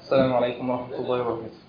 السلام عليكم ورحمة الله وبركاته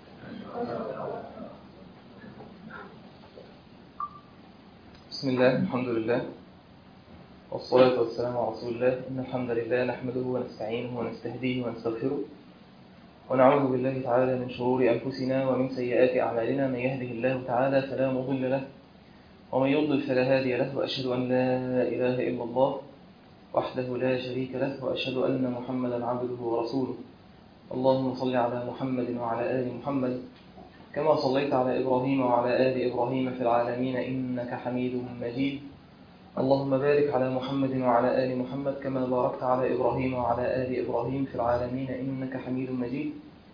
بسم الله الحمد لله والصلاة والسلام على رسول الله إن الحمد لله نحمده ونستعينه ونستهديه ونستغفره ونعوذ بالله تعالى من شرور أنفسنا ومن سيئات أعمالنا من يهده الله تعالى فلا مضل له ومن يضلل فلا هادي له وأشهد أن لا إله إلا الله وحده لا شريك له وأشهد أن محمدا عبده ورسوله اللهم صل على محمد وعلى آل محمد كما صليت على إبراهيم وعلى آل إبراهيم في العالمين إنك حميد مجيد اللهم بارك على محمد وعلى آل محمد كما باركت على إبراهيم وعلى آل إبراهيم في العالمين إنك حميد مجيد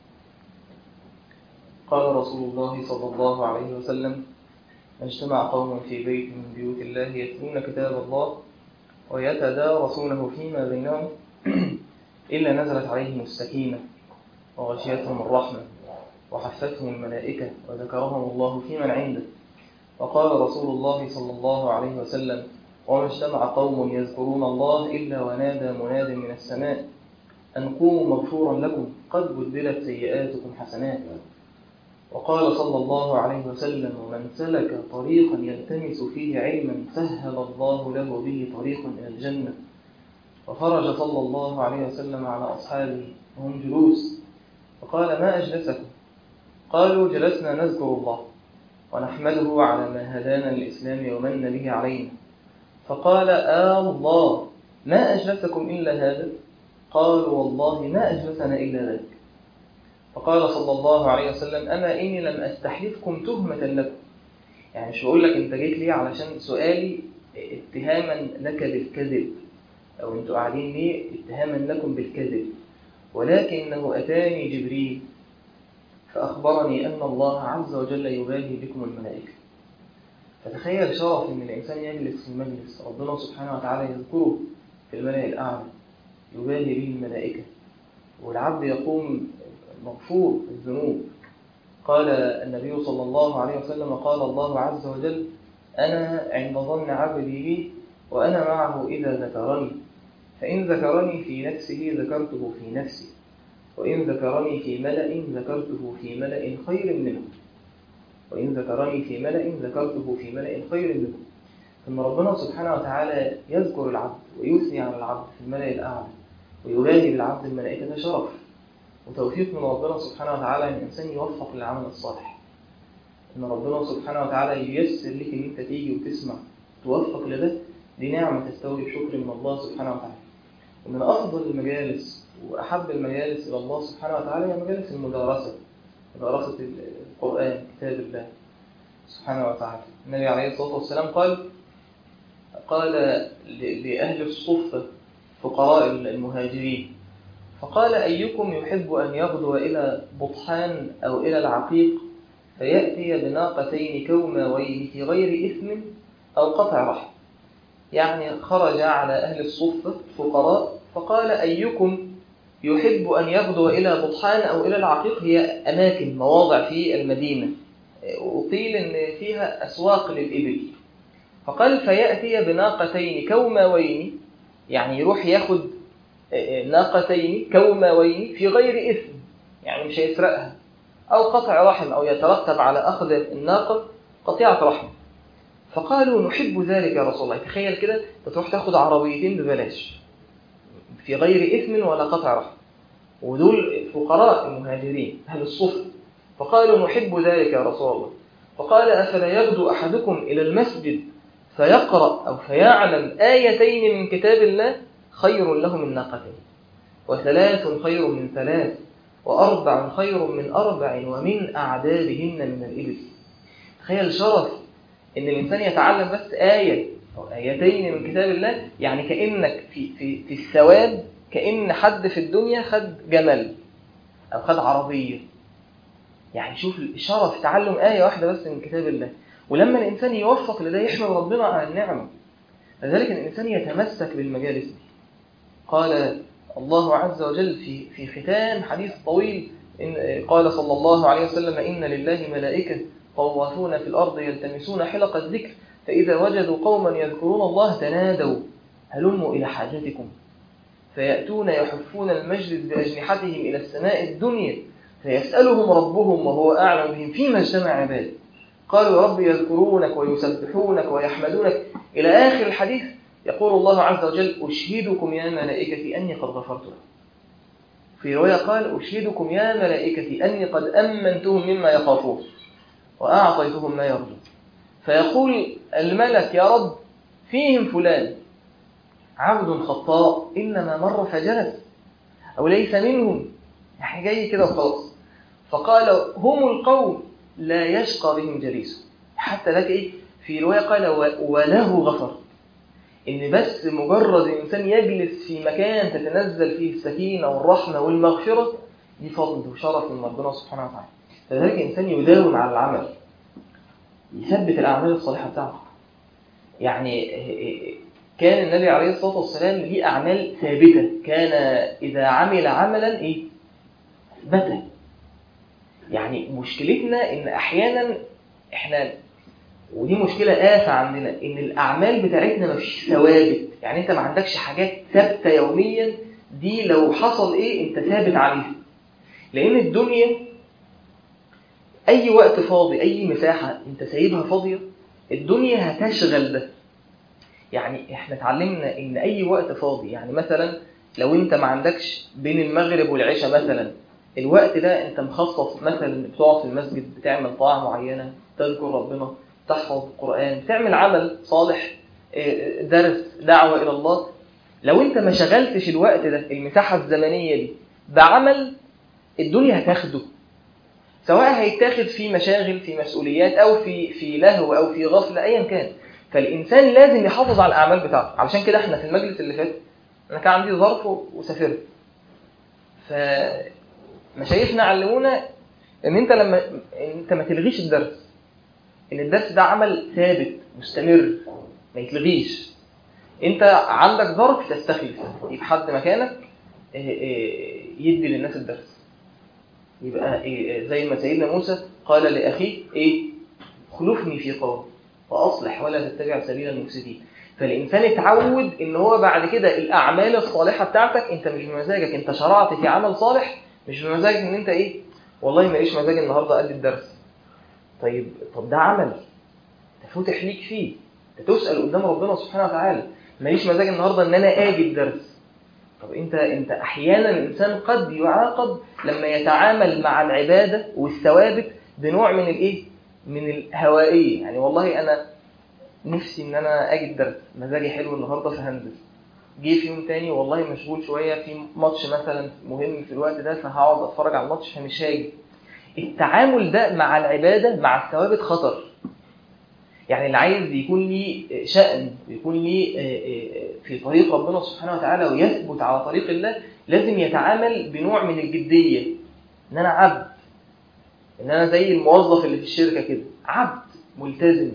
قال رسول الله صلى الله عليه وسلم اجتمع قوم في بيت من بيوت الله يتلون كتاب الله ويتدارسونه فيما بينهم إلا نزلت عليهم السكينة وغشيتهم الرحمة وحفتهم الملائكة وذكرهم الله في من عنده وقال رسول الله صلى الله عليه وسلم وما اجتمع قوم يذكرون الله إلا ونادى مناد من السماء أن قوموا مغفورا لكم قد بدلت سيئاتكم حسنات وقال صلى الله عليه وسلم ومن سلك طريقا يلتمس فيه علما سهل الله له به طريقا إلى الجنة وخرج صلى الله عليه وسلم على أصحابه وهم جلوس فقال ما أجلسكم قالوا جلسنا نذكر الله ونحمده على ما هدانا للإسلام ومن به علينا فقال آه الله ما أجلسكم إلا هذا قالوا والله ما أجلسنا إلا ذلك فقال صلى الله عليه وسلم أما إني لم أستحلفكم تهمة لكم يعني مش بقول لك أنت جيت ليه علشان سؤالي اتهاما لك بالكذب أو أنتوا قاعدين ليه اتهاما لكم بالكذب ولكنه أتاني جبريل فأخبرني أن الله عز وجل يباهي بكم الملائكة فتخيل شرف أن الإنسان يجلس في المجلس ربنا سبحانه وتعالى يذكره في الملأ الأعلى يباهي به الملائكة والعبد يقوم مغفور الذنوب قال النبي صلى الله عليه وسلم قال الله عز وجل أنا عند ظن عبدي بي وأنا معه إذا ذكرني فإن ذكرني في نفسه ذكرته في نفسي وإن ذكرني في ملأ ذكرته في ملأ خير منه وإن ذكرني في ملأ ذكرته في ملأ خير منه ثم ربنا سبحانه وتعالى يذكر العبد ويثني على العبد في الملأ الأعلى ويباهي بالعبد الملائكة ده شرف وتوفيق من ربنا سبحانه وتعالى أن الإنسان يوفق للعمل الصالح أن ربنا سبحانه وتعالى ييسر لك أن أنت تيجي وتسمع توفق لده دي نعمة تستوجب شكر من الله سبحانه وتعالى ومن أفضل المجالس وأحب المجالس إلى الله سبحانه وتعالى هي مجالس المدارسة مدارسة القرآن كتاب الله سبحانه وتعالى النبي عليه الصلاة والسلام قال قال لأهل الصفة فقراء المهاجرين فقال أيكم يحب أن يغدو إلى بطحان أو إلى العقيق فيأتي بناقتين كوماوين في غير إثم أو قطع رحم يعني خرج على أهل الصفة فقراء فقال أيكم يحب أن يغدو إلى بطحان أو إلى العقيق هي أماكن مواضع في المدينة وقيل أن فيها أسواق للإبل فقال فيأتي بناقتين كوماوين يعني يروح ياخد ناقتين كوماوين في غير إثم يعني مش هيسرقها أو قطع رحم أو يترتب على أخذ الناقة قطيعة رحم فقالوا نحب ذلك يا رسول الله تخيل كده تروح تاخد عربيتين ببلاش في غير إثم ولا قطع رحم ودول فقراء المهاجرين أهل الصفر فقالوا نحب ذلك يا رسول الله فقال أفلا يغدو أحدكم إلى المسجد فيقرأ أو فيعلم آيتين من كتاب الله خير له من ناقتين وثلاث خير من ثلاث وأربع خير من أربع ومن أعدادهن من الإبل تخيل شرف إن الإنسان يتعلم بس آية أو آيتين من كتاب الله يعني كأنك في, في, في الثواب كأن حد في الدنيا خد جمل أو خد عربية يعني شوف الشرف تعلم آية واحدة بس من كتاب الله ولما الإنسان يوفق لده يحمد ربنا على النعمة لذلك الإنسان يتمسك بالمجالس دي قال الله عز وجل في في ختام حديث طويل إن قال صلى الله عليه وسلم إن لله ملائكة طوافون في الأرض يلتمسون حلق الذكر فإذا وجدوا قوما يذكرون الله تنادوا هلموا إلى حاجتكم فيأتون يحفون المجلس بأجنحتهم إلى السماء الدنيا فيسألهم ربهم وهو أعلم بهم فيما اجتمع عباده قالوا يا رب يذكرونك ويسبحونك ويحمدونك إلى آخر الحديث يقول الله عز وجل أشهدكم يا ملائكتي أني قد غفرت لهم في رواية قال أشهدكم يا ملائكتي أني قد أمنتهم مما يخافون وأعطيتهم ما يرجون فيقول الملك يا رب فيهم فلان عبد خطاء إنما مر فجلس أو ليس منهم يعني جاي كده وخلاص فقال هم القوم لا يشقى بهم جليسه حتى لك إيه في رواية قال وله غفر إن بس مجرد الإنسان يجلس في مكان تتنزل فيه السكينة والرحمة والمغفرة دي فضل وشرف من ربنا سبحانه وتعالى فذلك الإنسان يداوم على العمل يثبت الأعمال الصالحة بتاعته يعني كان النبي عليه الصلاة والسلام ليه أعمال ثابتة كان إذا عمل عملا إيه؟ بتا يعني مشكلتنا إن أحيانا إحنا ودي مشكلة آفة عندنا إن الأعمال بتاعتنا مفيش ثوابت يعني أنت ما عندكش حاجات ثابتة يوميا دي لو حصل إيه أنت ثابت عليها لأن الدنيا أي وقت فاضي أي مساحة أنت سايبها فاضية الدنيا هتشغل ده يعني احنا اتعلمنا ان اي وقت فاضي يعني مثلا لو انت ما عندكش بين المغرب والعشاء مثلا الوقت ده انت مخصص مثلا بتقعد في المسجد بتعمل طاعة معينة تذكر ربنا تحفظ القرآن تعمل عمل صالح درس دعوة إلى الله لو انت ما شغلتش الوقت ده المساحة الزمنية دي بعمل الدنيا هتاخده سواء هيتاخد في مشاغل في مسؤوليات أو في في لهو أو في غفلة أيا كان فالإنسان لازم يحافظ على الأعمال بتاعته علشان كده احنا في المجلس اللي فات أنا كان عندي ظرف وسافرت فمشايخنا علمونا إن أنت لما أنت ما تلغيش الدرس إن الدرس ده عمل ثابت مستمر ما يتلغيش أنت عندك ظرف تستخلف يجيب حد مكانك يدي للناس الدرس يبقى زي ما سيدنا موسى قال لأخيه إيه خلفني في قوم وأصلح ولا تتبع سبيل المفسدين فالإنسان اتعود إن هو بعد كده الأعمال الصالحة بتاعتك أنت مش بمزاجك أنت شرعت في عمل صالح مش بمزاجك إن أنت إيه والله ماليش مزاج النهاردة أدي الدرس طيب طب ده عمل تفتح ليك فيه أنت تسأل قدام ربنا سبحانه وتعالى ماليش مزاج النهاردة إن أنا أجي الدرس طب أنت أنت أحيانا الإنسان قد يعاقب لما يتعامل مع العبادة والثوابت بنوع من الإيه من الهوائية يعني والله أنا نفسي إن أنا أجي الدرس مزاجي حلو النهاردة فهندس جه في يوم تاني والله مشغول شوية في ماتش مثلا مهم في الوقت ده فهقعد أتفرج على الماتش فمش هاجي التعامل ده مع العبادة مع الثوابت خطر يعني اللي عايز يكون ليه شأن يكون ليه في طريق ربنا سبحانه وتعالى ويثبت على طريق الله لازم يتعامل بنوع من الجدية إن أنا عبد ان انا زي الموظف اللي في الشركه كده عبد ملتزم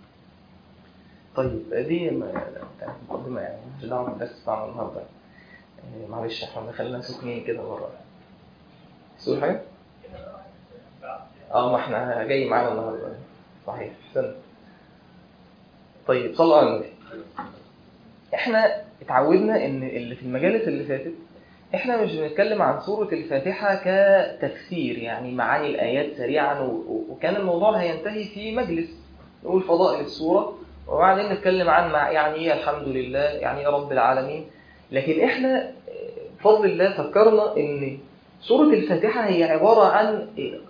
طيب دي مقدمه يعني مش دعوه بالدرس بتاعنا النهارده معلش احنا خلينا سخنين كده بره تقول حاجه؟ اه ما احنا جاي معانا النهارده صحيح احسنت طيب صلوا على النبي احنا اتعودنا ان اللي في المجالس اللي فاتت احنا مش بنتكلم عن سورة الفاتحة كتفسير يعني معاني الآيات سريعا وكان الموضوع هينتهي في مجلس نقول فضائل السورة وبعدين نتكلم عن مع يعني ايه الحمد لله يعني ايه رب العالمين لكن احنا بفضل الله فكرنا ان سورة الفاتحة هي عبارة عن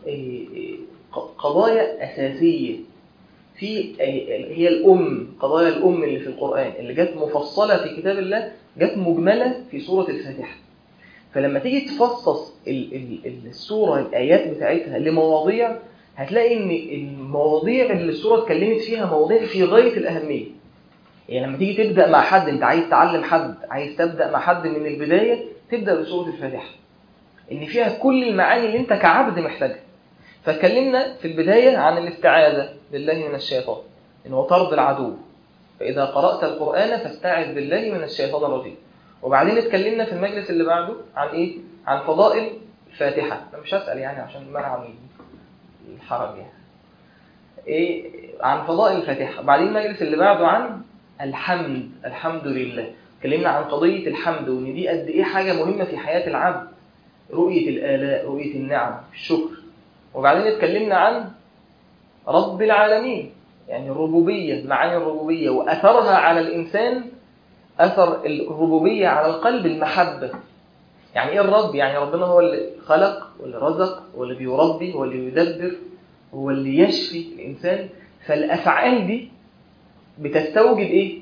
قضايا أساسية في هي الأم قضايا الأم اللي في القرآن اللي جت مفصلة في كتاب الله جت مجملة في سورة الفاتحة فلما تيجي تفصص السورة الآيات بتاعتها لمواضيع هتلاقي ان المواضيع اللي السورة اتكلمت فيها مواضيع في غاية الأهمية يعني لما تيجي تبدأ مع حد انت عايز تعلم حد عايز تبدأ مع حد من البداية تبدأ بسورة الفاتحة ان فيها كل المعاني اللي انت كعبد محتاجها فاتكلمنا في البداية عن الاستعاذة بالله من الشيطان ان هو طرد العدو فإذا قرأت القرآن فاستعذ بالله من الشيطان الرجيم وبعدين اتكلمنا في المجلس اللي بعده عن ايه عن فضائل الفاتحة انا مش هسأل يعني عشان منع الحرج يعني ايه عن فضائل الفاتحة بعدين المجلس اللي بعده عن الحمد الحمد لله اتكلمنا عن قضية الحمد وان دي قد ايه حاجة مهمة في حياة العبد رؤية الآلاء رؤية النعم الشكر وبعدين اتكلمنا عن رب العالمين يعني الربوبية معاني الربوبية وأثرها على الإنسان أثر الربوبية على القلب المحبة يعني إيه الرب؟ يعني ربنا هو اللي خلق واللي رزق واللي بيربي واللي يدبر هو اللي يشفي الإنسان فالأفعال دي بتستوجب إيه؟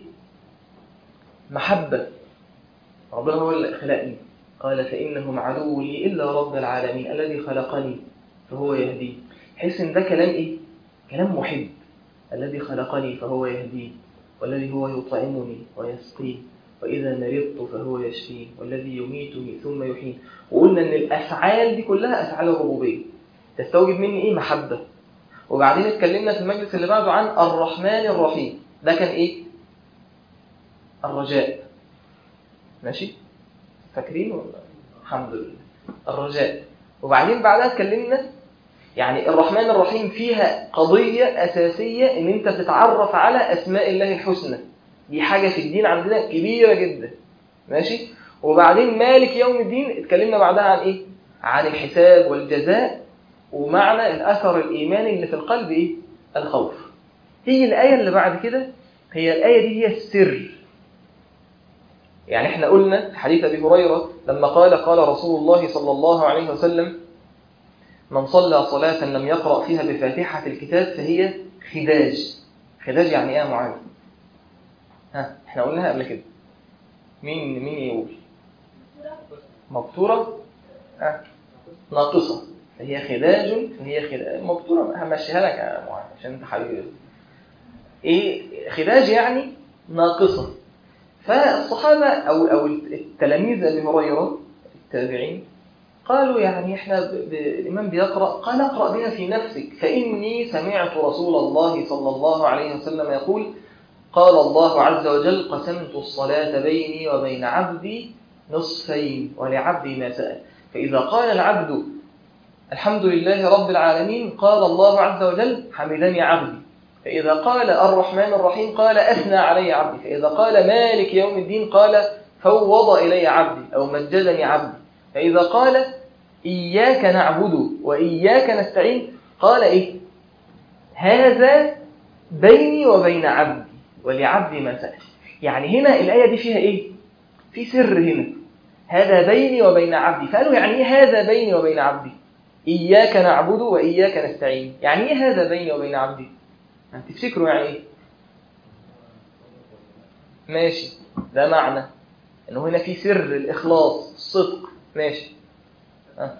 محبة ربنا هو اللي خلقني قال فإنهم عدو لي إلا رب العالمين الذي خلقني فهو يهدي حس إن ده كلام إيه؟ كلام محب الذي خلقني فهو يهدي والذي هو يطعمني ويسقين وإذا مرضت فهو يشفين والذي يميتني ثم يحيين وقلنا إن الأفعال دي كلها أفعال الربوبية تستوجب مني إيه محبة وبعدين اتكلمنا في المجلس اللي بعده عن الرحمن الرحيم ده كان إيه الرجاء ماشي فاكرين ولا الحمد لله الرجاء وبعدين بعدها اتكلمنا يعني الرحمن الرحيم فيها قضية أساسية إن أنت تتعرف على أسماء الله الحسنى دي حاجة في الدين عندنا كبيرة جدا ماشي وبعدين مالك يوم الدين اتكلمنا بعدها عن إيه عن الحساب والجزاء ومعنى الأثر الإيماني اللي في القلب إيه الخوف تيجي الآية اللي بعد كده هي الآية دي هي السر يعني احنا قلنا في حديث أبي هريرة لما قال قال رسول الله صلى الله عليه وسلم من صلى صلاة لم يقرأ فيها بفاتحة الكتاب فهي خداج خداج يعني ايه يا معاذ ها احنا قلناها قبل كده مين مين يقول مبتورة ها ناقصة فهي خداج فهي خداج مبتورة همشيها لك يا معاذ عشان انت حبيبي ايه خداج يعني ناقصة فالصحابة أو أو التلاميذ أبي هريرة التابعين قالوا يعني احنا ب... ب... الإمام بيقرأ قال اقرأ بها في نفسك فإني سمعت رسول الله صلى الله عليه وسلم يقول قال الله عز وجل قسمت الصلاة بيني وبين عبدي نصفين ولعبدي ما سأل فإذا قال العبد الحمد لله رب العالمين قال الله عز وجل حمدني عبدي فإذا قال الرحمن الرحيم قال أثنى علي عبدي فإذا قال مالك يوم الدين قال فوض إلي عبدي أو مجدني عبدي فإذا قال إياك نعبد وإياك نستعين قال إيه هذا بيني وبين عبدي ولعبدي ما سأل يعني هنا الآية دي فيها إيه في سر هنا هذا بيني وبين عبدي فقالوا يعني إيه هذا بيني وبين عبدي إياك نعبد وإياك نستعين يعني إيه هذا بيني وبين عبدي تفتكروا يعني إيه ماشي ده معنى إنه هنا في سر الإخلاص الصدق ماشي أه.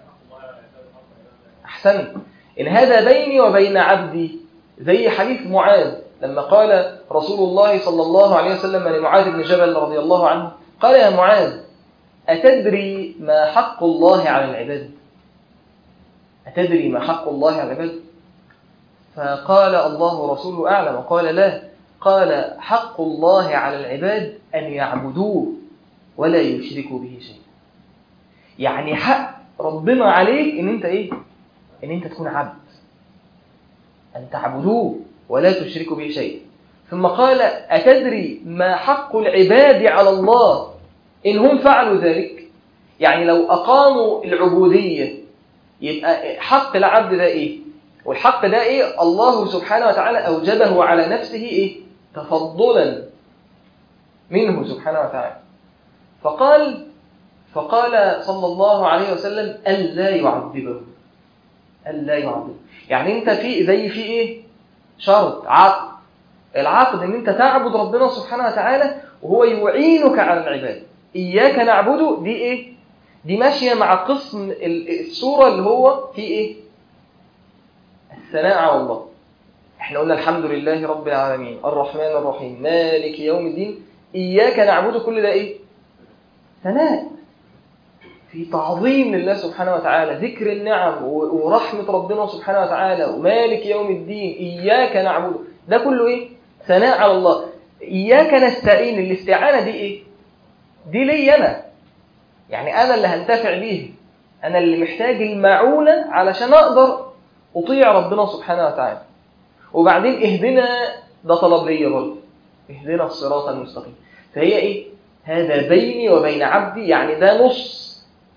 أحسنت إن هذا بيني وبين عبدي زي حديث معاذ لما قال رسول الله صلى الله عليه وسلم لمعاذ بن جبل رضي الله عنه قال يا معاذ أتدري ما حق الله على العباد أتدري ما حق الله على العباد فقال الله ورسوله أعلم وقال لا قال حق الله على العباد أن يعبدوه ولا يشركوا به شيئا يعني حق ربنا عليك ان انت ايه ان انت تكون عبد ان تعبدوه ولا تشركوا به شيئا ثم قال اتدري ما حق العباد على الله ان هم فعلوا ذلك يعني لو اقاموا العبوديه يبقى حق العبد ده ايه والحق ده ايه الله سبحانه وتعالى اوجبه على نفسه ايه تفضلا منه سبحانه وتعالى فقال فقال صلى الله عليه وسلم ألا يعذبه ألا يعذبه يعني أنت في زي في إيه شرط عقد العقد أن أنت تعبد ربنا سبحانه وتعالى وهو يعينك على العبادة إياك نعبده دي إيه دي ماشية مع قسم السورة اللي هو في إيه الثناء على الله احنا قلنا الحمد لله رب العالمين الرحمن الرحيم مالك يوم الدين إياك نعبده كل ده إيه ثناء في تعظيم لله سبحانه وتعالى ذكر النعم ورحمة ربنا سبحانه وتعالى ومالك يوم الدين إياك نعبد ده كله إيه؟ ثناء على الله إياك نستعين الاستعانة دي إيه؟ دي لي أنا يعني أنا اللي هنتفع بيه أنا اللي محتاج المعونة علشان أقدر أطيع ربنا سبحانه وتعالى وبعدين اهدنا ده طلب ليا برضه اهدنا الصراط المستقيم فهي إيه؟ هذا بيني وبين عبدي يعني ده نص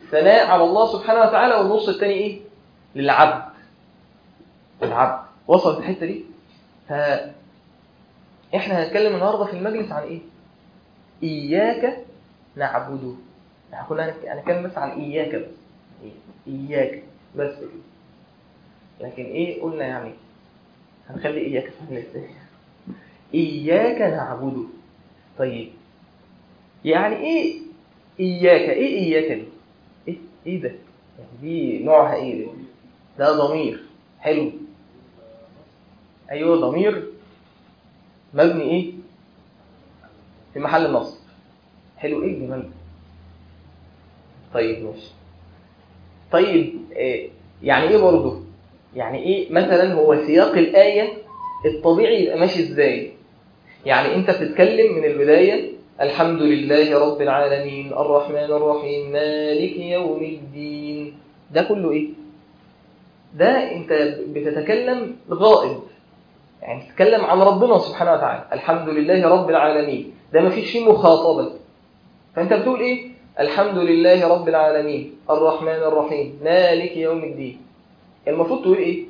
ثناء على الله سبحانه وتعالى والنص الثاني ايه للعبد العبد وصلت الحته دي ف احنا هنتكلم النهارده في المجلس عن ايه اياك نعبد احنا كنا هنك- هنتكلم بس عن اياك بس اياك بس كده لكن ايه قلنا يعني هنخلي اياك سهل ازاي اياك نعبد طيب يعني ايه اياك ايه اياك دي ايه ايه ده يعني دي نوعها ايه ده ده ضمير حلو ايوه ضمير مبني ايه في محل نصب حلو ايه الجمال ده طيب ماشي طيب إيه يعني ايه برضه يعني ايه مثلا هو سياق الايه الطبيعي يبقى ماشي ازاي يعني انت بتتكلم من البدايه الحمد لله رب العالمين الرحمن الرحيم مالك يوم الدين ده كله ايه ده انت بتتكلم غائب يعني تتكلم عن ربنا سبحانه وتعالى الحمد لله رب العالمين ده ما فيش فيه مخاطبه فانت بتقول ايه الحمد لله رب العالمين الرحمن الرحيم مالك يوم الدين المفروض تقول ايه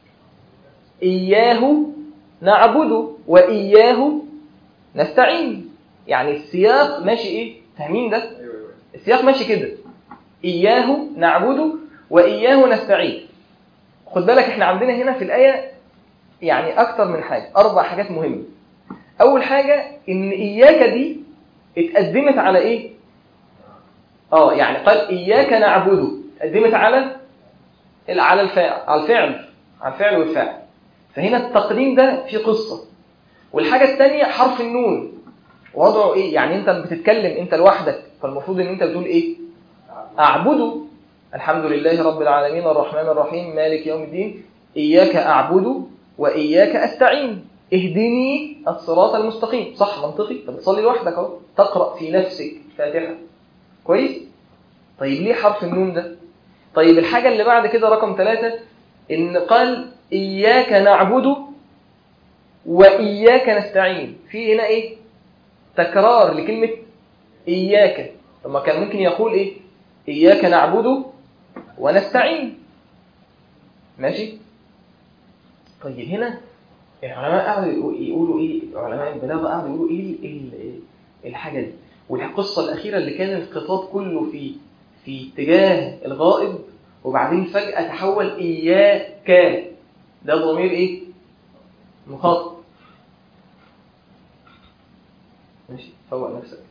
اياه نعبد واياه نستعين يعني السياق ماشي ايه فاهمين ده السياق ماشي كده اياه نعبد واياه نستعين خد بالك احنا عندنا هنا في الايه يعني اكتر من حاجه اربع حاجات مهمه اول حاجه ان اياك دي اتقدمت على ايه اه يعني قال اياك نعبد اتقدمت على على الفاعل على الفعل على الفعل والفاعل فهنا التقديم ده في قصه والحاجه الثانيه حرف النون وضعه ايه يعني انت بتتكلم انت لوحدك فالمفروض ان انت بتقول ايه اعبده الحمد لله رب العالمين الرحمن الرحيم مالك يوم الدين اياك اعبد واياك استعين اهدني الصراط المستقيم صح منطقي انت بتصلي لوحدك اهو تقرا في نفسك فاتحه كويس طيب ليه حرف النون ده طيب الحاجه اللي بعد كده رقم ثلاثة ان قال اياك نعبد واياك نستعين في هنا ايه تكرار لكلمه اياك طب ما كان ممكن يقول ايه اياك نعبد ونستعين ماشي طيب هنا العلماء قعدوا يقولوا ايه علماء البلاغه قعدوا يقولوا ايه ال- ال- الحاجه دي والقصه الاخيره اللي كان الخطاب كله في في اتجاه الغائب وبعدين فجاه تحول اياك ده ضمير ايه مخاطب ماشي فوق نفسك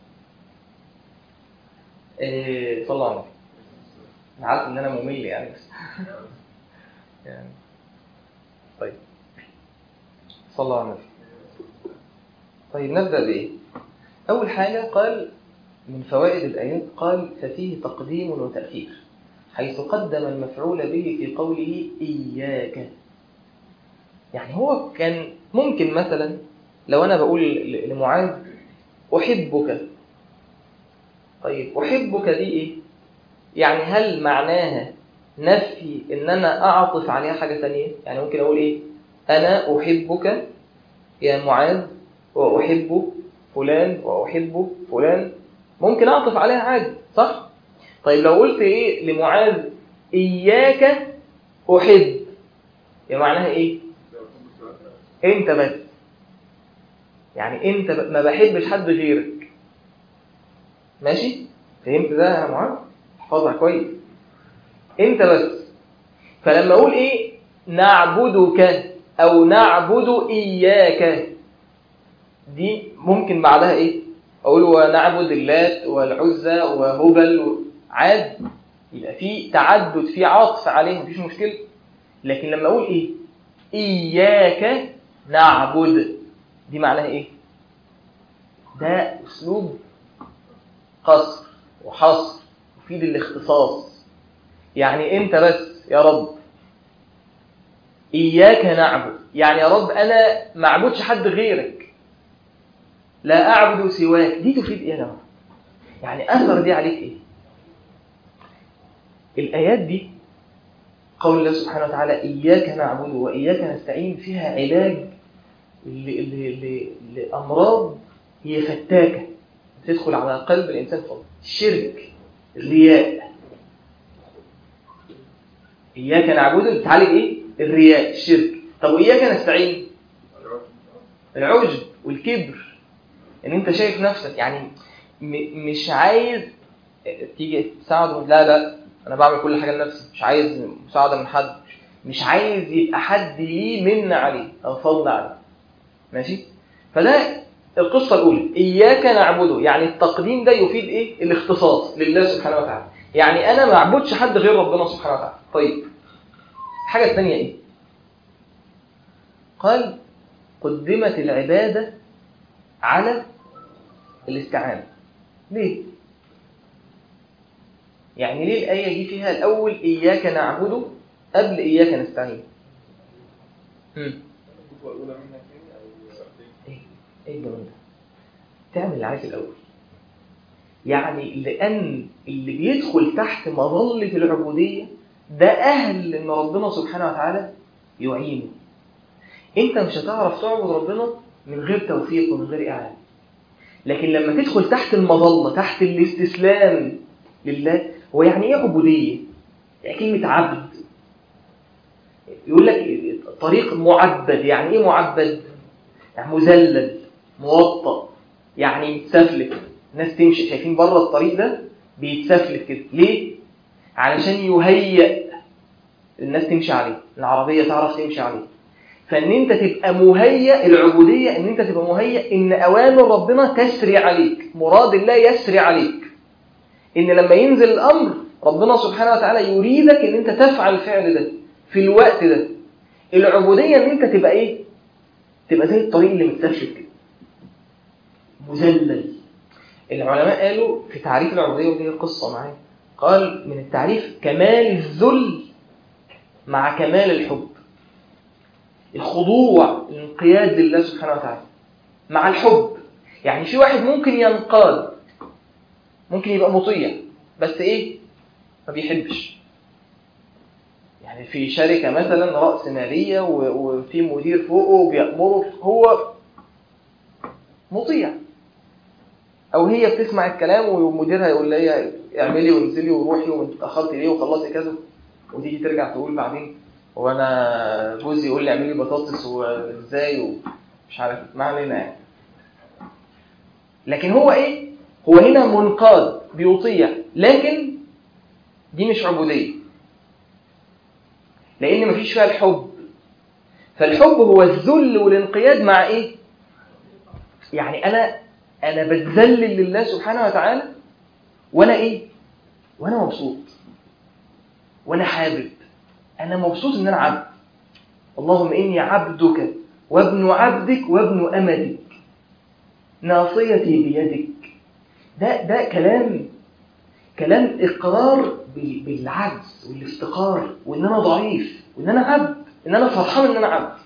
إيه صلى على النبي انا عارف ان انا ممل يعني بس يعني طيب صلى على النبي طيب نبدأ بإيه؟ أول حاجة قال من فوائد الآيات قال ففيه تقديم وتأخير حيث قدم المفعول به في قوله إياك يعني هو كان ممكن مثلا لو أنا بقول ل- لمعاذ أحبك طيب أحبك دي إيه؟ يعني هل معناها نفي إن أنا أعطف عليها حاجة تانية؟ يعني ممكن أقول إيه؟ أنا أحبك يا معاذ وأحب فلان وأحب فلان ممكن أعطف عليها عادي صح؟ طيب لو قلت إيه لمعاذ إياك أحب يا معناها إيه؟ أنت بس يعني أنت ب... ما بحبش حد غيرك ماشي؟ فهمت ده يا معاذ؟ احفظها كويس أنت بس فلما أقول إيه نعبدك أو نعبد إياك دي ممكن بعدها إيه أقول ونعبد اللات والعزى وهبل و- عاد يبقى في تعدد في عطف عليه مفيش مشكلة لكن لما أقول إيه إياك نعبد دي معناها إيه ده أسلوب قصر وحصر يفيد الاختصاص يعني أنت بس يا رب إياك نعبد يعني يا رب أنا ما أعبدش حد غيرك لا أعبد سواك دي تفيد إيه يا جماعة؟ يعني أثر دي عليك إيه؟ الآيات دي قول الله سبحانه وتعالى إياك نعبد وإياك نستعين فيها علاج ل- ل- ل- لأمراض هي فتاكة تدخل على قلب الإنسان فضل الشرك الرياء اياك نعبده بتعالج ايه الرياء الشرك طب واياك نستعين العجب والكبر ان انت شايف نفسك يعني م- مش عايز تيجي تساعده لا لا انا بعمل كل حاجه لنفسي مش عايز مساعده من حد مش عايز يبقى حد ليه من عليه او فضل عليه ماشي فده القصه الاولى اياك نعبده يعني التقديم ده يفيد ايه الاختصاص لله سبحانه وتعالى يعني انا ما اعبدش حد غير ربنا سبحانه وتعالى طيب الحاجه الثانيه ايه قال قدمت العباده على الاستعانه ليه يعني ليه الآية دي فيها الأول إياك نعبد قبل إياك نستعين مم. إيه إيه الجمال ده تعمل اللي عايز الأول يعني لأن اللي بيدخل تحت مظلة العبودية ده أهل إن ربنا سبحانه وتعالى يعينه أنت مش هتعرف تعبد ربنا من غير توفيق ومن غير إعانة لكن لما تدخل تحت المظلة تحت الاستسلام لله هو يعني ايه عبوديه؟ يعني كلمه عبد يقول لك طريق معبد يعني ايه معبد؟ يعني مذلل موطأ يعني متسفلت الناس تمشي شايفين بره الطريق ده بيتسفلت كده ليه؟ علشان يهيئ الناس تمشي عليه العربيه تعرف تمشي عليه فان انت تبقى مهيئ العبوديه ان انت تبقى مهيئ ان اوامر ربنا تسري عليك مراد الله يسري عليك ان لما ينزل الامر ربنا سبحانه وتعالى يريدك ان انت تفعل الفعل ده في الوقت ده العبوديه ان انت تبقى ايه تبقى زي الطريق اللي متسفلت كده مذلل العلماء قالوا في تعريف العبوديه ودي قصه معايا قال من التعريف كمال الذل مع كمال الحب الخضوع الانقياد لله سبحانه وتعالى مع الحب يعني في واحد ممكن ينقاد ممكن يبقى مطيع بس ايه ما بيحبش يعني في شركة مثلا رأس مالية وفي مدير فوقه وبيأمره هو مطيع او هي بتسمع الكلام ومديرها يقول لها اعملي وانزلي وروحي وانت اتاخرتي ليه وخلصي كذا وتيجي ترجع تقول بعدين هو انا جوزي يقول لي اعملي بطاطس وازاي ومش عارف ما علينا يعني لكن هو ايه هو هنا منقاد بيطيع لكن دي مش عبودية لأن مفيش فيها الحب فالحب هو الذل والانقياد مع إيه؟ يعني أنا أنا بتذلل لله سبحانه وتعالى وأنا إيه؟ وأنا مبسوط وأنا حابب أنا مبسوط إن أنا عبد اللهم إني عبدك وابن عبدك وابن أمتك ناصيتي بيدك ده ده كلام كلام اقرار بالعجز والافتقار وان انا ضعيف وان انا عبد ان انا فرحان ان انا عبد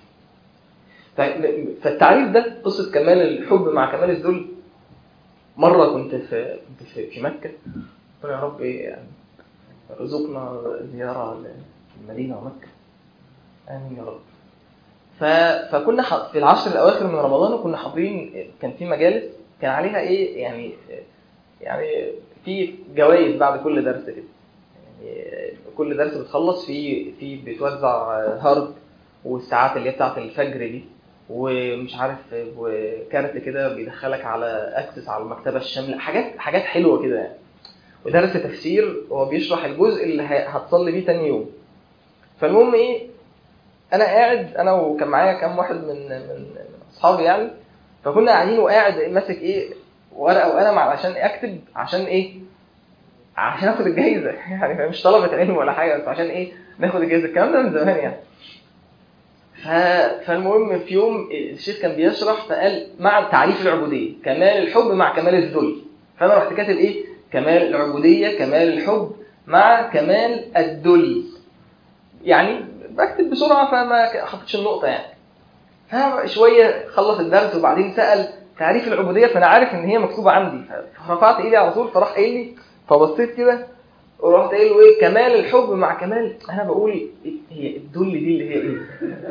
فالتعريف ده قصه كمال الحب مع كمال الذل مره كنت في كنت في, في مكه قلت يا رب ايه يعني ارزقنا زياره للمدينه ومكه امين يا رب ف... فكنا ح... في العشر الاواخر من رمضان وكنا حاضرين كان في مجالس كان عليها ايه يعني يعني في جوائز بعد كل درس كده يعني كل درس بتخلص في في بتوزع هارد والساعات اللي هي بتاعت الفجر دي ومش عارف وكارت كده بيدخلك على اكسس على المكتبه الشامله حاجات حاجات حلوه كده يعني ودرس تفسير هو بيشرح الجزء اللي هتصلي بيه تاني يوم فالمهم ايه انا قاعد انا وكان معايا كام واحد من من اصحابي يعني فكنا قاعدين وقاعد ماسك ايه ورقه وقلم علشان اكتب عشان ايه عشان اخد الجايزه يعني مش طلبه علم ولا حاجه بس عشان ايه ناخد الجايزه الكلام ده من زمان يعني ف... فالمهم في يوم الشيخ كان بيشرح فقال مع تعريف العبوديه كمال الحب مع كمال الذل فانا رحت كاتب ايه كمال العبوديه كمال الحب مع كمال الذل يعني بكتب بسرعه فما حطيتش النقطه يعني فشويه خلص الدرس وبعدين سال تعريف العبوديه فانا عارف ان هي مكتوبه عندي فرفعت ايدي على طول فراح قايل لي فبصيت كده ورحت قايل له ايه كمال الحب مع كمال انا بقول هي الدل دي اللي هي ايه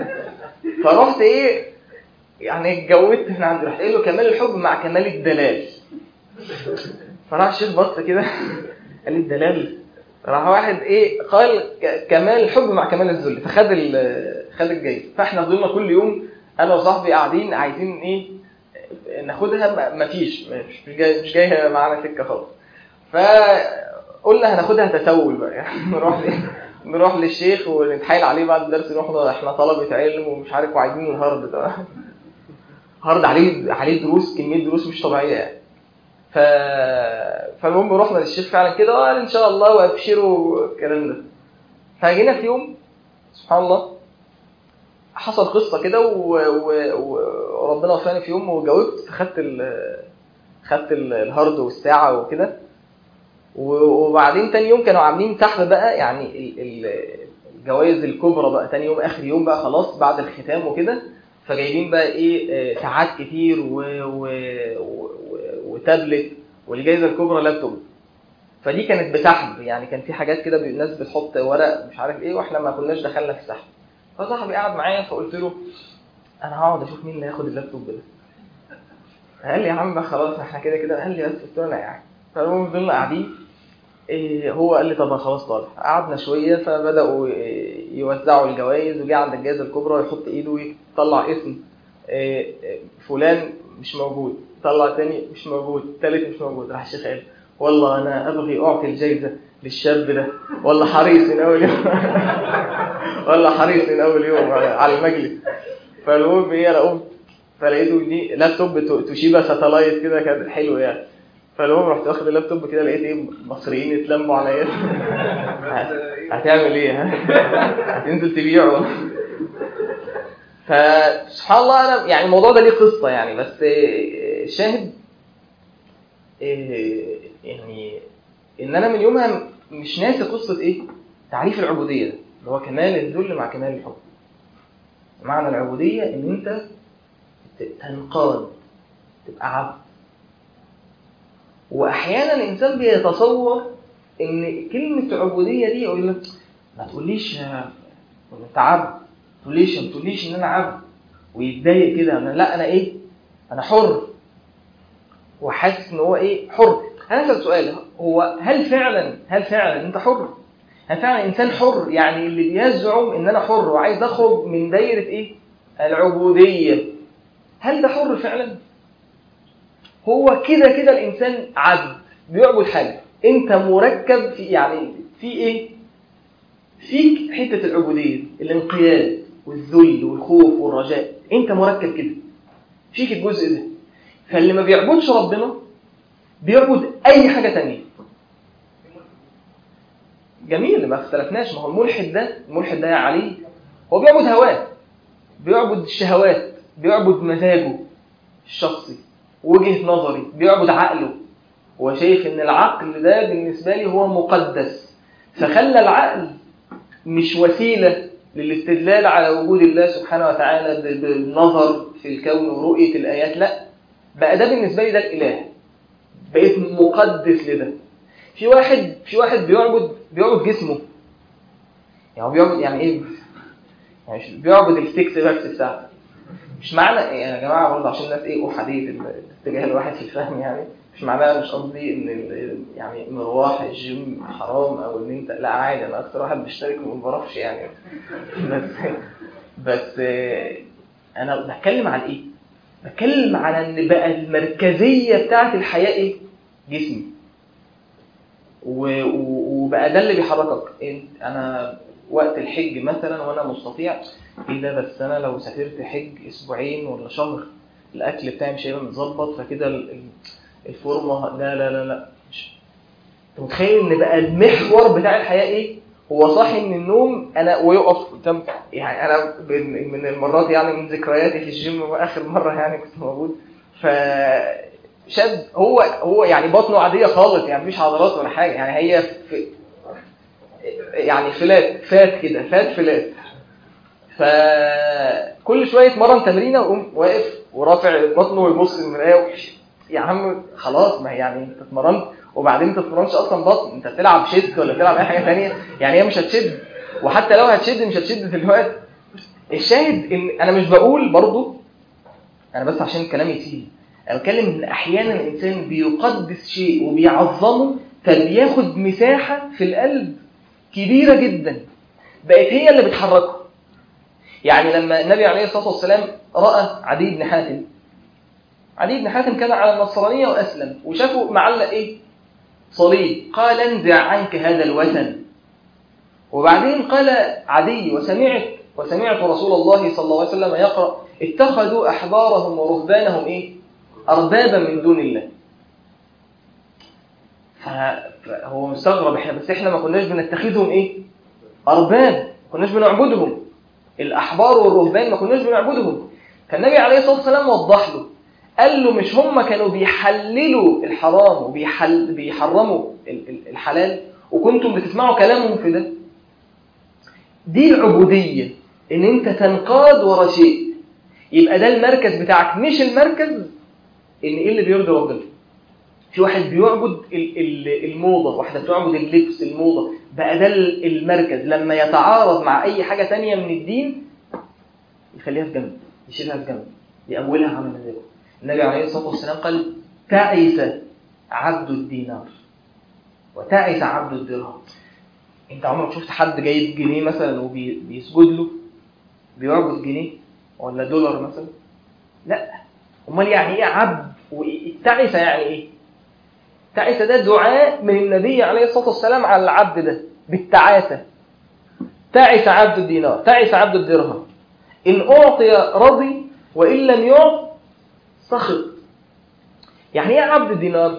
فرحت ايه يعني اتجوزت من عندي رحت قايل له كمال الحب مع كمال الدلال فراح الشيخ بص كده قال لي الدلال راح واحد ايه قال ك- كمال الحب مع كمال الذل فخد ال- خد الجايزه فاحنا فضلنا كل يوم انا وصاحبي قاعدين عايزين ايه ناخدها ما- مفيش مش مش جاي مش جايه معانا سكه خالص فقلنا هناخدها تسول بقى يعني نروح ل- نروح للشيخ ونتحايل عليه بعد الدرس نروح له احنا طلبه علم ومش عارف وعايزين الهارد ده هارد عليه عليه دروس كميه دروس مش طبيعيه يعني ف... فالمهم رحنا للشيخ فعلا كده قال ان شاء الله وابشروا الكلام ده فجينا في يوم سبحان الله حصل قصه كده و- و- و- وربنا وفقني في يوم وجاوبت فخدت ال... خدت ال- الهارد والساعه وكده و- وبعدين تاني يوم كانوا عاملين سحب بقى يعني ال- ال- الجوائز الكبرى بقى تاني يوم اخر يوم بقى خلاص بعد الختام وكده فجايبين بقى ايه آه، ساعات كتير و... و... و... و... وتابلت والجائزه الكبرى لابتوب فدي كانت بسحب يعني كان في حاجات كده الناس بتحط ورق مش عارف ايه واحنا ما كناش دخلنا في السحب فصاحبي قعد معايا فقلت له انا هقعد اشوف مين اللي هياخد اللابتوب ده قال لي يا عم بقى خلاص احنا كده كده قال لي بس قلت له انا يعني فالمهم فضلنا قاعدين إيه هو قال لي طب خلاص طالع قعدنا شويه فبداوا إيه، يوزعوا الجوائز وجه عند الجائزه الكبرى يحط ايده يطلع اسم إيه، إيه، فلان مش موجود طلع تاني مش موجود تالت مش موجود راح الشيخ قال والله انا ابغي اعطي الجائزه للشاب ده والله حريص من اول يوم والله حريص من اول يوم على المجلس فالمهم ايه انا قمت فلقيته دي لابتوب تو- توشيبا ساتلايت كده كان حلو يعني فالمهم رحت واخد اللابتوب كده لقيت ايه مصريين اتلموا عليا هتعمل ايه ها؟ هتنزل تبيعه فسبحان الله انا يعني الموضوع ده ليه قصه يعني بس إيه، شاهد إيه، يعني ان انا من يومها مش ناسي قصه ايه؟ تعريف العبوديه ده اللي هو كمال الذل مع كمال الحب. معنى العبوديه ان انت ت- تنقاد تبقى عبد. واحيانا الانسان بيتصور ان كلمه عبوديه دي يقول لك ما تقوليش آه، انت عبد ما تقوليش ما تقوليش ان انا عبد ويتضايق كده انا لا انا ايه انا حر وحاسس ان هو ايه حر انا اسال سؤال هو هل فعلا هل فعلا انت حر هل فعلا انسان حر يعني اللي بيزعم ان انا حر وعايز اخرج من دايره ايه العبوديه هل ده حر فعلا هو كده كده الانسان عبد بيعبد حاجه انت مركب في يعني في ايه فيك حته العبوديه الانقياد والذل والخوف والرجاء انت مركب كده فيك الجزء ده فاللي ما بيعبدش ربنا بيعبد اي حاجه تانية جميل ما اختلفناش ما هو الملحد ده الملحد ده يا علي هو بيعبد هواه بيعبد الشهوات بيعبد مزاجه الشخصي وجهه نظري بيعبد عقله هو شايف ان العقل ده بالنسبه لي هو مقدس فخلى العقل مش وسيله للاستدلال على وجود الله سبحانه وتعالى ب- بالنظر في الكون ورؤيه الايات لا بقى ده بالنسبه لي ده الاله بقيت مقدس لده في واحد في واحد بيعبد بيعبد جسمه يعني هو بيعبد يعني ايه يعني مش بيعبد السكس باكس بتاعته مش معنى يعني يا جماعه برضه عشان الناس ايه احاديه الاتجاه الواحد في الفهم يعني مش معناها مش قصدي ان ال- يعني مروح الجيم حرام او ان انت لا عادي انا اكتر واحد بشترك وما بعرفش يعني بس بس آه، انا بتكلم عن ايه؟ بتكلم على ان بقى المركزيه بتاعت الحياه ايه؟ جسمي و- و- وبقى ده اللي بيحركك إنت- انا وقت الحج مثلا وانا مستطيع ايه ده بس انا لو سافرت حج اسبوعين ولا شهر الاكل بتاعي مش هيبقى متظبط فكده ال- ال- الفورمه لا لا لا لا مش انت متخيل ان بقى المحور بتاع الحياه ايه؟ هو صاحي من النوم انا ويقف قدام يعني انا من من المرات يعني من ذكرياتي في الجيم واخر مره يعني كنت موجود ف شاب هو هو يعني بطنه عاديه خالص يعني مفيش عضلات ولا حاجه يعني هي في يعني فلات فات كده فات فلات فكل شويه يتمرن تمرينه ويقوم واقف ورافع بطنه ويبص من المرايه يا عم خلاص ما هي يعني انت اتمرنت وبعدين انت ما بتتمرنش اصلا بطن انت بتلعب شيست ولا بتلعب اي حاجه ثانيه يعني هي مش هتشد وحتى لو هتشد مش هتشد دلوقتي الشاهد ان انا مش بقول برضو انا بس عشان الكلام يسيب انا بتكلم ان احيانا الانسان بيقدس شيء وبيعظمه فبياخد مساحة في القلب كبيرة جدا بقت هي اللي بتحركه يعني لما النبي عليه الصلاة والسلام رأى عدي بن حاتم عدي بن حاتم كان على النصرانية وأسلم وشافه معلق إيه؟ صليب قال انزع عنك هذا الوثن وبعدين قال عدي وسمعت وسمعت رسول الله صلى الله عليه وسلم يقرأ اتخذوا أحبارهم ورهبانهم إيه؟ أربابا من دون الله فهو مستغرب احنا بس احنا ما كناش بنتخذهم ايه ارباب ما كناش بنعبدهم الاحبار والرهبان ما كناش بنعبدهم فالنبي عليه الصلاه والسلام وضح له قال له مش هم كانوا بيحللوا الحرام وبيحل بيحرموا الحلال وكنتم بتسمعوا كلامهم في ده دي العبوديه ان انت تنقاد ورا شيء يبقى ده المركز بتاعك مش المركز ان ايه اللي بيرضي ربنا في واحد بيعبد الموضة واحدة بتعبد اللبس الموضة بقى ده المركز لما يتعارض مع أي حاجة تانية من الدين يخليها في جنب يشيلها في جنب يأولها على مزاجه النبي عليه الصلاة والسلام قال تعس عبد الدينار وتعس عبد الدرهم انت عمرك شفت حد جايب جنيه مثلا وبيسجد له بيعبد جنيه ولا دولار مثلا لا امال يعني ايه عبد والتعس يعني ايه تعس ده دعاء من النبي عليه الصلاة والسلام على العبد ده بالتعاسة تعس عبد الدينار تعس عبد الدرهم إن أعطي رضي وإن لم يعط سخط يعني إيه عبد الدينار؟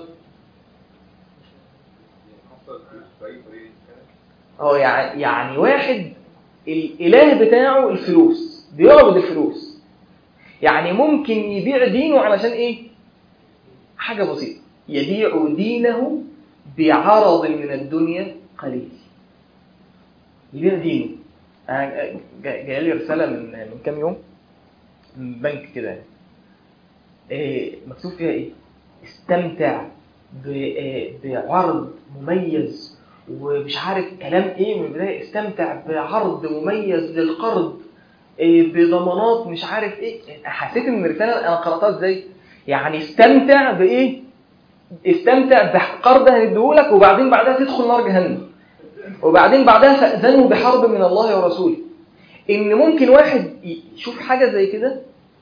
هو يعني يعني واحد الإله بتاعه الفلوس بيعبد الفلوس يعني ممكن يبيع دينه علشان إيه؟ حاجة بسيطة يبيع دينه بعرض من الدنيا قليل يبيع دينه جاي لي رسالة من من كام يوم من بنك كده إيه مكتوب فيها ايه استمتع بعرض مميز ومش عارف كلام ايه من البدايه استمتع بعرض مميز للقرض إيه بضمانات مش عارف ايه حسيت ان الرساله انا قراتها ازاي يعني استمتع بايه استمتع بقرض هنديهولك وبعدين بعدها تدخل نار جهنم وبعدين بعدها فأذنوا بحرب من الله ورسوله إن ممكن واحد يشوف حاجة زي كده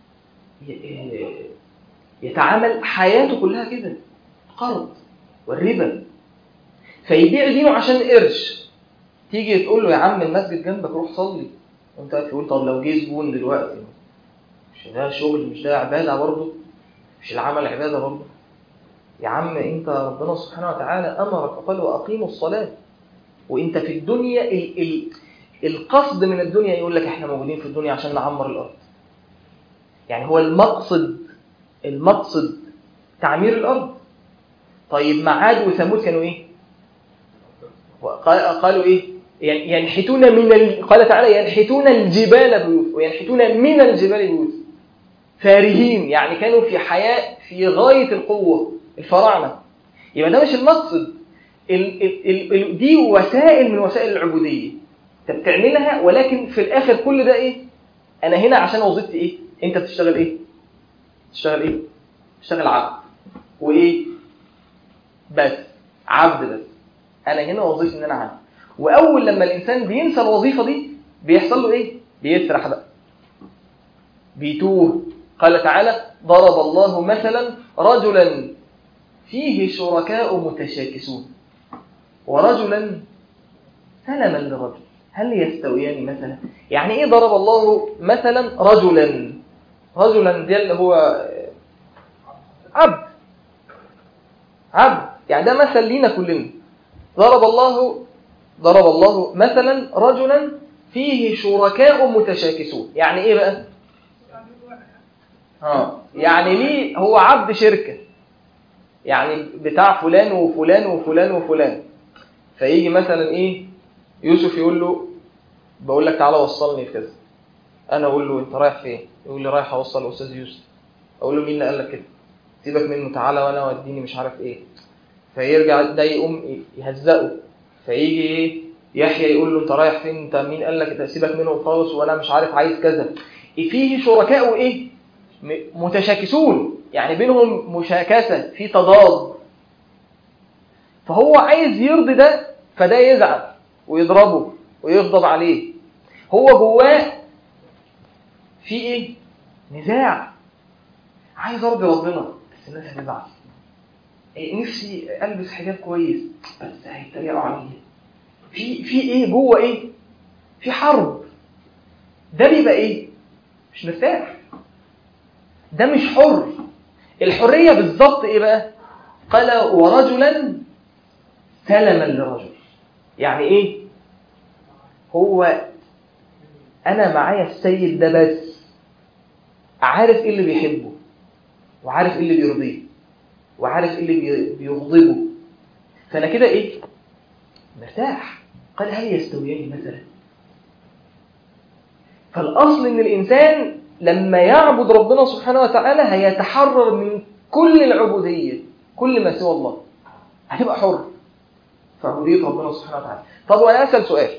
يتعامل حياته كلها كده قرض والربا فيبيع دينه عشان قرش تيجي تقول له يا عم المسجد جنبك روح صلي وانت تقول طب لو جه زبون دلوقتي مش ده شغل مش ده عباده برضه مش العمل عباده برضه يا عم انت ربنا سبحانه وتعالى امرك وقال واقيموا الصلاه وانت في الدنيا ال ال القصد من الدنيا يقول لك احنا موجودين في الدنيا عشان نعمر الارض يعني هو المقصد المقصد تعمير الارض طيب ما عاد وثمود كانوا ايه قالوا ايه ينحتون من ال... قال تعالى ينحتون الجبال بيوت وينحتون من الجبال بيوت فارهين يعني كانوا في حياة في غاية القوة الفراعنة يبقى ده مش المقصد ال ال ال دي وسائل من وسائل العبودية انت بتعملها ولكن في الاخر كل ده ايه انا هنا عشان وظيفتي ايه انت بتشتغل ايه تشتغل ايه تشتغل عبد وايه بس عبد بس انا هنا وظيفتي ان انا عبد واول لما الانسان بينسى الوظيفه دي بيحصل له ايه بيسرح بقى بيتوه قال تعالى ضرب الله مثلا رجلا فيه شركاء متشاكسون ورجلا سلما لرجل هل يستويان مثلا يعني ايه ضرب الله مثلا رجلا رجلا ده اللي هو عبد عبد يعني ده مثل لينا كلنا ضرب الله ضرب الله مثلا رجلا فيه شركاء متشاكسون يعني ايه بقى اه يعني ليه هو عبد شركه يعني بتاع فلان وفلان وفلان وفلان فيجي مثلا ايه يوسف يقول له بقول لك تعالى وصلني في كذا انا اقول له انت رايح فين يقول لي رايح اوصل الاستاذ يوسف اقول له مين اللي قال لك كده سيبك منه تعالى وانا وديني مش عارف ايه فيرجع ده يقوم يهزقه فيجي ايه يحيى يقول له انت رايح فين انت مين قال لك سيبك منه خالص وانا مش عارف عايز كذا فيه شركاء ايه متشاكسون يعني بينهم مشاكسه في تضاد فهو عايز يرضي ده فده يزعل ويضربه ويغضب عليه هو جواه في ايه نزاع عايز ارضي ربنا بس الناس هتزعل إيه نفسي البس حجاب كويس بس هيتريقوا عليا في في ايه جوه ايه في حرب ده بيبقى ايه مش مرتاح ده مش حر الحريه بالظبط ايه بقى قال ورجلا سلما لرجل يعني ايه هو انا معايا السيد ده بس عارف ايه اللي بيحبه وعارف ايه اللي بيرضيه وعارف ايه اللي بيغضبه فانا كده ايه مرتاح قال هل يستويان مثلا فالاصل ان الانسان لما يعبد ربنا سبحانه وتعالى هيتحرر من كل العبوديه كل ما سوى الله هتبقى حر في عبوديه ربنا سبحانه وتعالى طب وانا اسال سؤال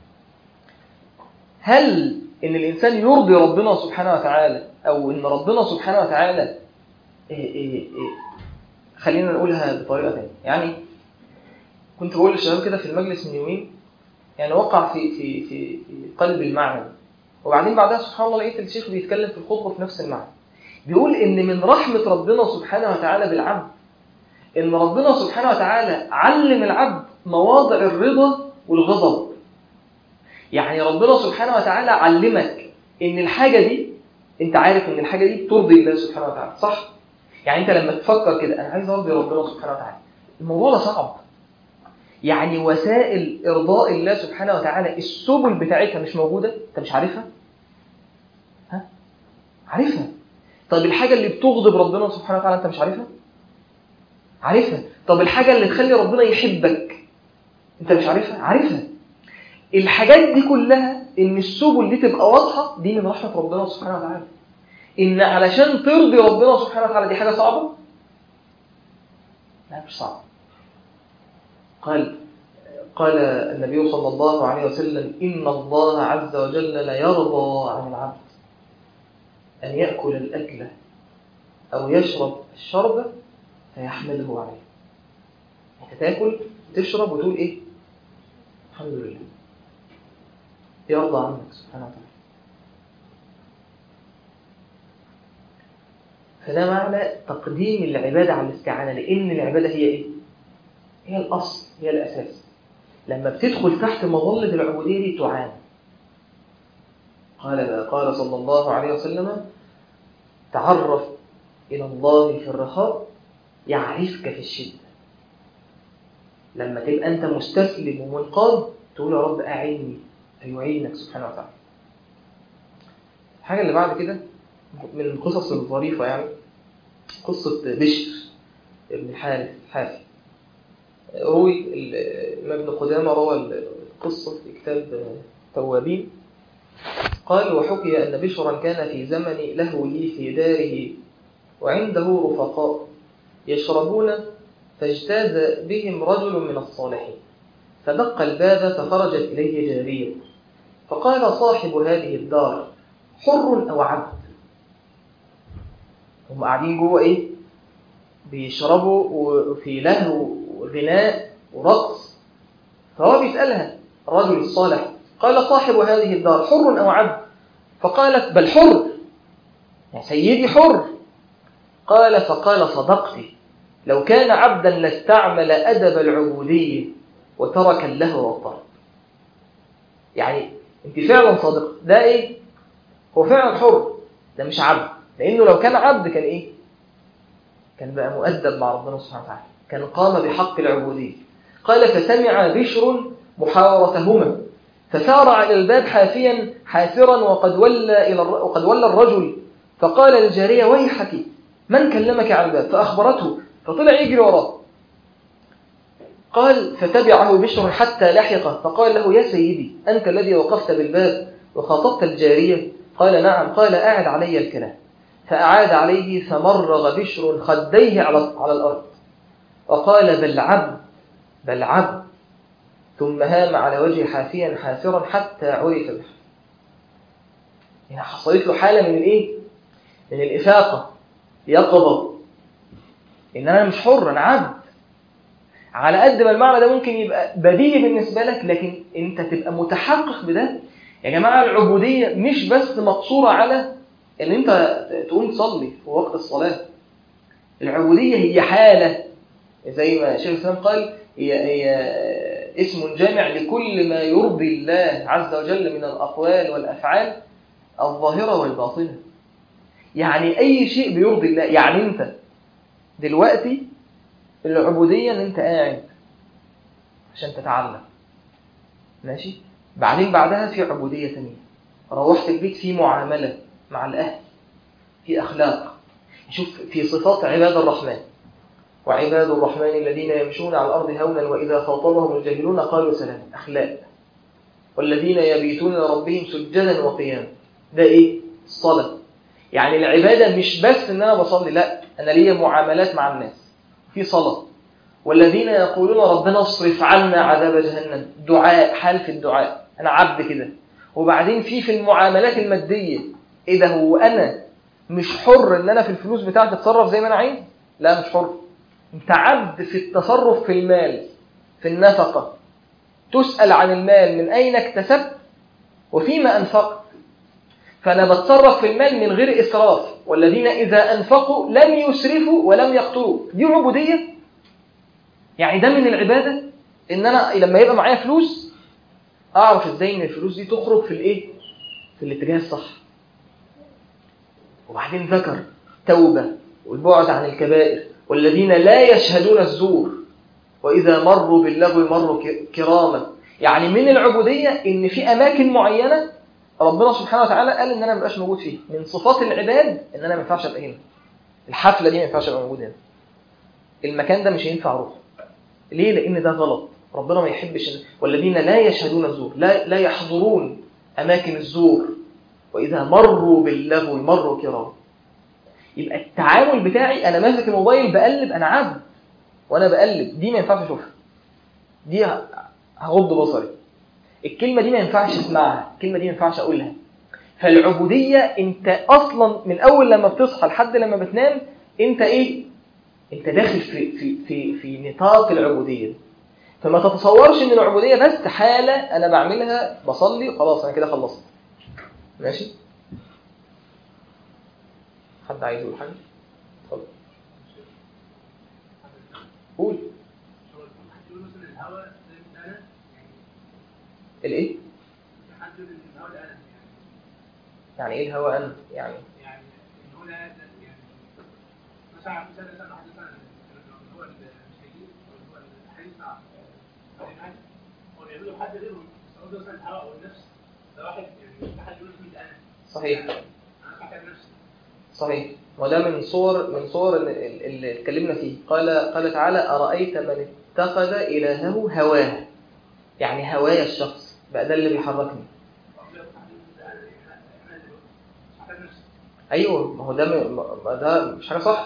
هل ان الانسان يرضي ربنا سبحانه وتعالى او ان ربنا سبحانه وتعالى إيه إيه إيه خلينا نقولها بطريقه ثانيه يعني كنت بقول للشباب كده في المجلس من يومين يعني وقع في في في في قلب المعنى وبعدين بعدها سبحان الله لقيت الشيخ بيتكلم في الخطبه في نفس المعنى بيقول ان من رحمه ربنا سبحانه وتعالى بالعبد ان ربنا سبحانه وتعالى علم العبد مواضع الرضا والغضب يعني ربنا سبحانه وتعالى علمك ان الحاجه دي انت عارف ان الحاجه دي ترضي الله سبحانه وتعالى صح يعني انت لما تفكر كده انا عايز ارضي ربنا سبحانه وتعالى الموضوع ده صعب يعني وسائل ارضاء الله سبحانه وتعالى السبل بتاعتها مش موجوده انت مش عارفها ها عارفها طب الحاجه اللي بتغضب ربنا سبحانه وتعالى انت مش عارفها عارفها طب الحاجه اللي تخلي ربنا يحبك انت مش عارفها عارفها الحاجات دي كلها ان السبل دي تبقى واضحه دي من رحمه ربنا سبحانه وتعالى ان علشان ترضي ربنا سبحانه وتعالى دي حاجه صعبه لا مش صعبه قال قال النبي صلى الله عليه وسلم ان الله عز وجل لا يرضى عن العبد ان ياكل الاكله او يشرب الشربه فيحمده عليه انت تاكل تشرب وتقول ايه الحمد لله يرضى عنك سبحانه وتعالى فده معنى تقديم العبادة على الاستعانة لأن العبادة هي إيه؟ هي الأصل هي الأساس لما بتدخل تحت مظلة العبودية دي تعاني قال قال صلى الله عليه وسلم تعرف إلى الله في الرخاء يعرفك في الشدة لما تبقى أنت مستسلم ومنقاد تقول يا رب أعني فيعينك سبحانه وتعالى الحاجة اللي بعد كده من القصص الظريفة يعني قصة بشر ابن الحارث الحافي روي ابن قدامة روى القصة في كتاب توابين قال وحكي أن بشرا كان في زمن لهوه في داره وعنده رفقاء يشربون فاجتاز بهم رجل من الصالحين فدق الباب فخرجت إليه جارية فقال صاحب هذه الدار حر أو عبد هم قاعدين جوه إيه بيشربوا وفي لهو وغناء ورقص فهو بيسألها الرجل الصالح قال صاحب هذه الدار حر أو عبد فقالت بل حر يا سيدي حر قال فقال صدقتي لو كان عبدا لاستعمل أدب العبودية وترك اللهو والطرب يعني انت فعلا صادق ده ايه هو فعلا حر ده مش عبد لانه لو كان عبد كان ايه كان بقى مؤدب مع ربنا سبحانه وتعالى كان قام بحق العبودية قال فسمع بشر محاورتهما فسار على الباب حافيا حافرا وقد ولى إلى وقد ولى الرجل فقال للجارية ويحك من كلمك على الباب فأخبرته فطلع يجري وراه قال فتبعه بشر حتى لحقه فقال له يا سيدي أنت الذي وقفت بالباب وخاطبت الجارية قال نعم قال أعد علي الكلام فأعاد عليه فمرغ بشر خديه على على الأرض وقال بل عبد بل عبد ثم هام على وجه حافيا حافرا حتى عرف به يعني حصلت له حالة من الإيه؟ من الإفاقة يقظة إن أنا مش حر أنا عبد على قد ما المعنى ده ممكن يبقى بديهي بالنسبة لك لكن انت تبقى متحقق بده يا جماعة العبودية مش بس مقصورة على ان انت تقوم تصلي في وقت الصلاة العبودية هي حالة زي ما شيخ الإسلام قال هي, هي اسم جامع لكل ما يرضي الله عز وجل من الأقوال والأفعال الظاهرة والباطنة يعني أي شيء بيرضي الله يعني أنت دلوقتي العبودية أن أنت قاعد عشان تتعلم ماشي بعدين بعدها في عبودية تانية روحت البيت في معاملة مع الأهل في أخلاق شوف في صفات عباد الرحمن وعباد الرحمن الذين يمشون على الأرض هونا وإذا خاطبهم الجاهلون قالوا سلام أخلاق والذين يبيتون لربهم سجدا وقياما ده إيه؟ الصلاة يعني العبادة مش بس إن أنا بصلي لا أنا ليا معاملات مع الناس في صلاة والذين يقولون ربنا اصرف عنا عذاب جهنم دعاء حال في الدعاء أنا عبد كده وبعدين في في المعاملات المادية إيه ده هو أنا مش حر إن أنا في الفلوس بتاعتي أتصرف زي ما أنا عايز لا مش حر أنت عبد في التصرف في المال في النفقة تسأل عن المال من أين اكتسبت وفيما أنفقت فأنا بتصرف في المال من غير إسراف والذين إذا أنفقوا لم يسرفوا ولم يقتروا دي عبودية يعني ده من العبادة إن أنا لما يبقى معايا فلوس أعرف إزاي إن الفلوس دي تخرج في الإيه؟ في الاتجاه الصح وبعدين ذكر توبة والبعد عن الكبائر والذين لا يشهدون الزور وإذا مروا باللغو مروا كراما يعني من العبودية إن في أماكن معينة ربنا سبحانه وتعالى قال إن أنا ما بقاش موجود فيه من صفات العباد إن أنا ما ينفعش أبقى هنا الحفلة دي ما ينفعش أبقى موجود هنا المكان ده مش هينفع أروح ليه؟ لأن ده غلط ربنا ما يحبش والذين لا يشهدون الزور لا, لا يحضرون أماكن الزور وإذا مروا باللغو مروا كراما يبقى التعامل بتاعي أنا ماسك الموبايل بقلب أنا عبد وأنا بقلب دي ما ينفعش أشوفها دي هغض بصري الكلمة دي ما ينفعش اسمعها الكلمة دي ما ينفعش أقولها فالعبودية أنت أصلا من أول لما بتصحى لحد لما بتنام أنت إيه؟ أنت داخل في, في, في, في نطاق العبودية فما تتصورش ان العبوديه بس حاله انا بعملها بصلي وخلاص انا كده خلصت ماشي حد عايز يقول حاجه اتفضل قول الايه يعني ايه الهوى انا يعني يعني ان هو لا يعني مثلا مثلا مثلا واحد مثلا هو الشهيد او هو الحديث بتاع هو بيعملوا حد غيرهم سواء ده مثلا الهوى او النفس ده واحد يعني ده حد يقول اسمي انا صحيح انا اسمع كلام نفسي صحيح وده من صور من صور اللي اللي اتكلمنا فيه قال قال تعالى أرأيت من اتخذ إلهه هواه يعني هوايا الشخص بقى ده اللي بيحركني ايوه ما هو ده م- ما ده مش حاجه صح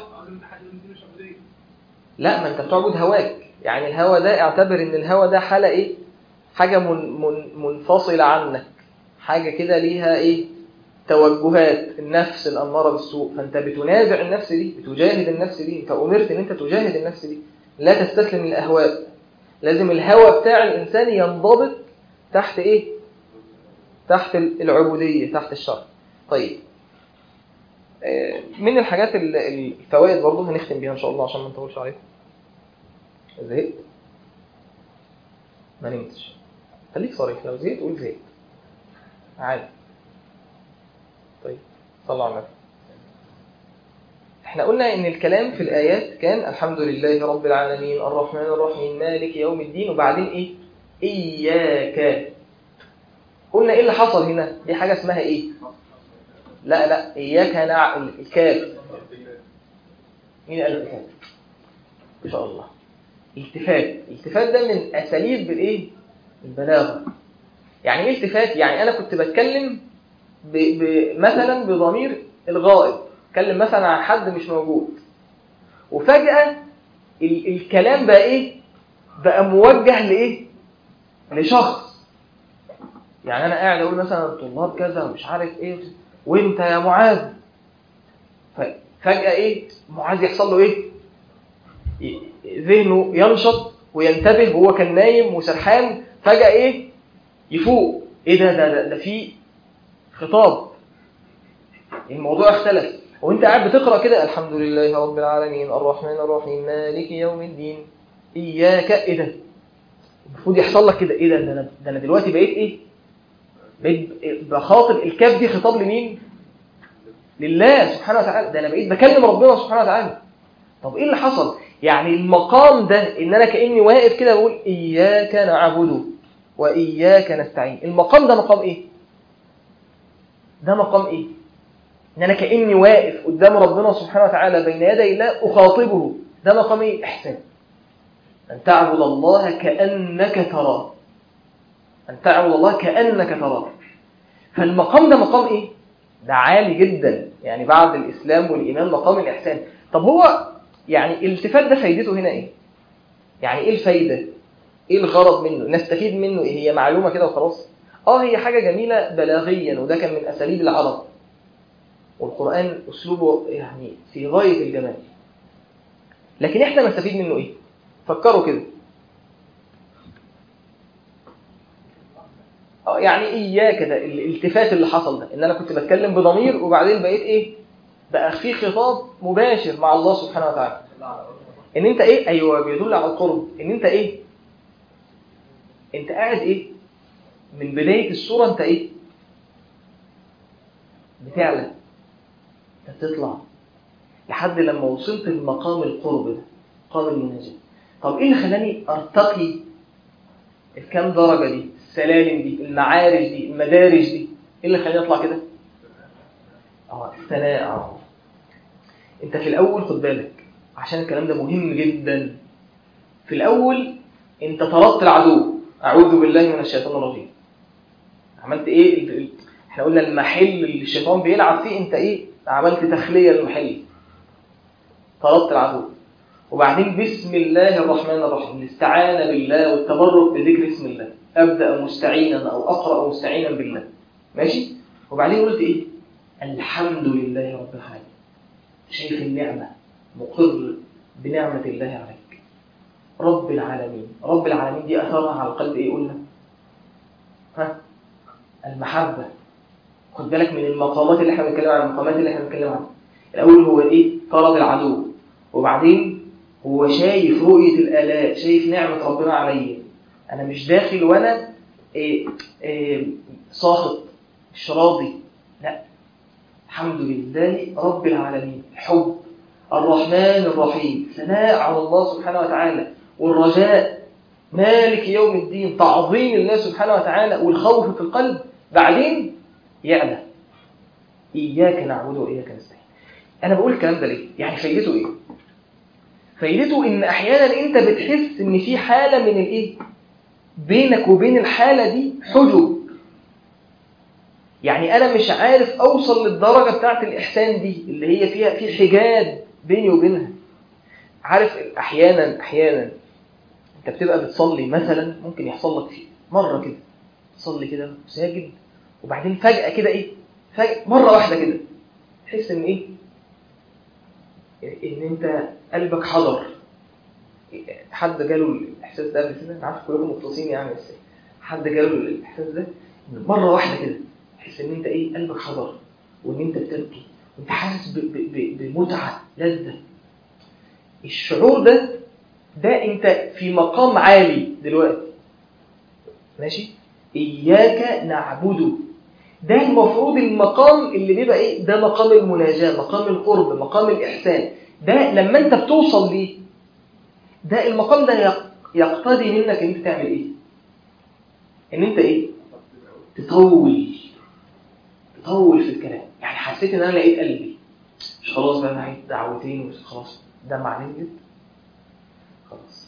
لا ما انت بتعبد هواك يعني الهوى ده اعتبر ان الهوى ده حاله ايه حاجه من من منفصله عنك حاجه كده ليها ايه توجهات النفس الاماره بالسوء فانت بتنازع النفس دي بتجاهد النفس دي انت امرت ان انت تجاهد النفس دي لا تستسلم للاهواء لازم الهوى بتاع الانسان ينضبط تحت ايه تحت العبوديه تحت الشرع طيب آه، من الحاجات ال- الفوائد برضه هنختم بيها ان شاء الله عشان ما نطولش عليكم زهقت ما نمتش خليك صريح لو زهقت قول زهقت عادي طيب صلى على النبي احنا قلنا ان الكلام في الايات كان الحمد لله رب العالمين الرحمن الرحيم مالك يوم الدين وبعدين ايه اياك قلنا ايه اللي حصل هنا دي حاجه اسمها ايه لا لا اياك نع الكاف مين قال الكاف ما شاء الله التفات التفات ده من اساليب الايه البلاغه يعني ايه التفات يعني انا كنت بتكلم ب... ب... مثلا بضمير الغائب اتكلم مثلا عن حد مش موجود وفجأة ال... الكلام بقى ايه بقى موجه لايه لشخص يعني انا قاعد اقول مثلا الطلاب كذا ومش عارف ايه وانت يا معاذ فجأة ايه معاذ يحصل له ايه ي- ذهنه ينشط وينتبه وهو كان نايم وسرحان فجأة إيه يفوق إيه ده ده ده, ده في خطاب الموضوع اختلف وانت قاعد بتقرأ كده الحمد لله رب العالمين الرحمن الرحيم مالك يوم الدين إياك إيه ده المفروض يحصل لك كده إيه ده ده أنا, ده أنا دلوقتي بقيت إيه بقيت بخاطب الكاف دي خطاب لمين لله سبحانه وتعالى ده أنا بقيت بكلم ربنا سبحانه وتعالى طب إيه اللي حصل يعني المقام ده إن أنا كأني واقف كده بقول إياك نعبد وإياك نستعين المقام ده مقام إيه ده مقام إيه ان انا كاني واقف قدام ربنا سبحانه وتعالى بين يدي الله اخاطبه ده مقام ايه احسان ان تعبد الله كانك تراه ان تعبد الله كانك تراه فالمقام ده مقام ايه ده عالي جدا يعني بعد الاسلام والايمان مقام الاحسان طب هو يعني الالتفات ده فايدته هنا ايه يعني ايه الفايده ايه الغرض منه نستفيد منه ايه هي معلومه كده وخلاص اه هي حاجه جميله بلاغيا وده كان من اساليب العرب والقرآن أسلوبه يعني في غاية الجمال لكن إحنا نستفيد منه إيه؟ فكروا كده اه يعني إياك ده الالتفات اللي حصل ده إن أنا كنت بتكلم بضمير وبعدين بقيت إيه؟ بقى في خطاب مباشر مع الله سبحانه وتعالى إن أنت إيه؟ أيوه بيدل على القرب إن أنت إيه؟ أنت قاعد إيه؟ من بداية السورة أنت إيه؟ بتعلى هتطلع لحد لما وصلت لمقام القرب ده مقام المناجاة طب ايه اللي خلاني ارتقي الكام درجة دي السلالم دي المعارج دي المدارج دي ايه اللي خلاني اطلع كده اه الثناء اه انت في الاول خد بالك عشان الكلام ده مهم جدا في الاول انت طردت العدو اعوذ بالله من الشيطان الرجيم عملت ايه احنا قلنا المحل اللي الشيطان بيلعب فيه انت ايه عملت تخلية للمحل طردت العدو وبعدين بسم الله الرحمن الرحيم الاستعانة بالله والتبرك بذكر اسم الله أبدأ مستعينا أو أقرأ مستعينا بالله ماشي وبعدين قلت إيه الحمد لله رب العالمين شايف النعمة مقر بنعمة الله عليك رب العالمين رب العالمين دي أثرها على القلب إيه قلنا ها المحبة خد بالك من المقامات اللي احنا بنتكلم عنها المقامات اللي احنا بنتكلم عنها الاول هو ايه طرد العدو وبعدين هو شايف رؤية الآلاء شايف نعمة ربنا عليا انا مش داخل وانا إيه إيه ساخط مش راضي لا الحمد لله رب العالمين الحب الرحمن الرحيم ثناء على الله سبحانه وتعالى والرجاء مالك يوم الدين تعظيم الله سبحانه وتعالى والخوف في القلب بعدين يعلى إياك نعبد وإياك نستعين أنا بقول الكلام ده ليه؟ يعني فايدته إيه؟ فايدته إن أحيانا أنت بتحس إن في حالة من الإيه؟ بينك وبين الحالة دي حجب يعني أنا مش عارف أوصل للدرجة بتاعت الإحسان دي اللي هي فيها في حجاب بيني وبينها عارف أحيانا أحيانا أنت بتبقى بتصلي مثلا ممكن يحصل لك فيه مرة كده تصلي كده ساجد وبعدين فجأة كده إيه فجأة مرة واحدة كده تحس إن إيه إن أنت قلبك حضر حد جاله الإحساس ده قبل كده أنا عارف كلكم مخلصين يعني بس حد جاله الإحساس ده إن مرة واحدة كده تحس إن أنت إيه قلبك حضر وإن أنت بتبكي وأنت حاسس بمتعة لذة الشعور ده ده أنت في مقام عالي دلوقتي ماشي إياك نعبده ده المفروض المقام اللي بيبقى ايه ده مقام المناجاة مقام القرب مقام الإحسان ده لما انت بتوصل ليه ده المقام ده يقتضي منك ان انت تعمل ايه ان انت ايه تطول تطول في الكلام يعني حسيت ان انا لقيت قلبي مش خلاص بقى انا عايز دعوتين ومش خلاص ده معناه جدا خلاص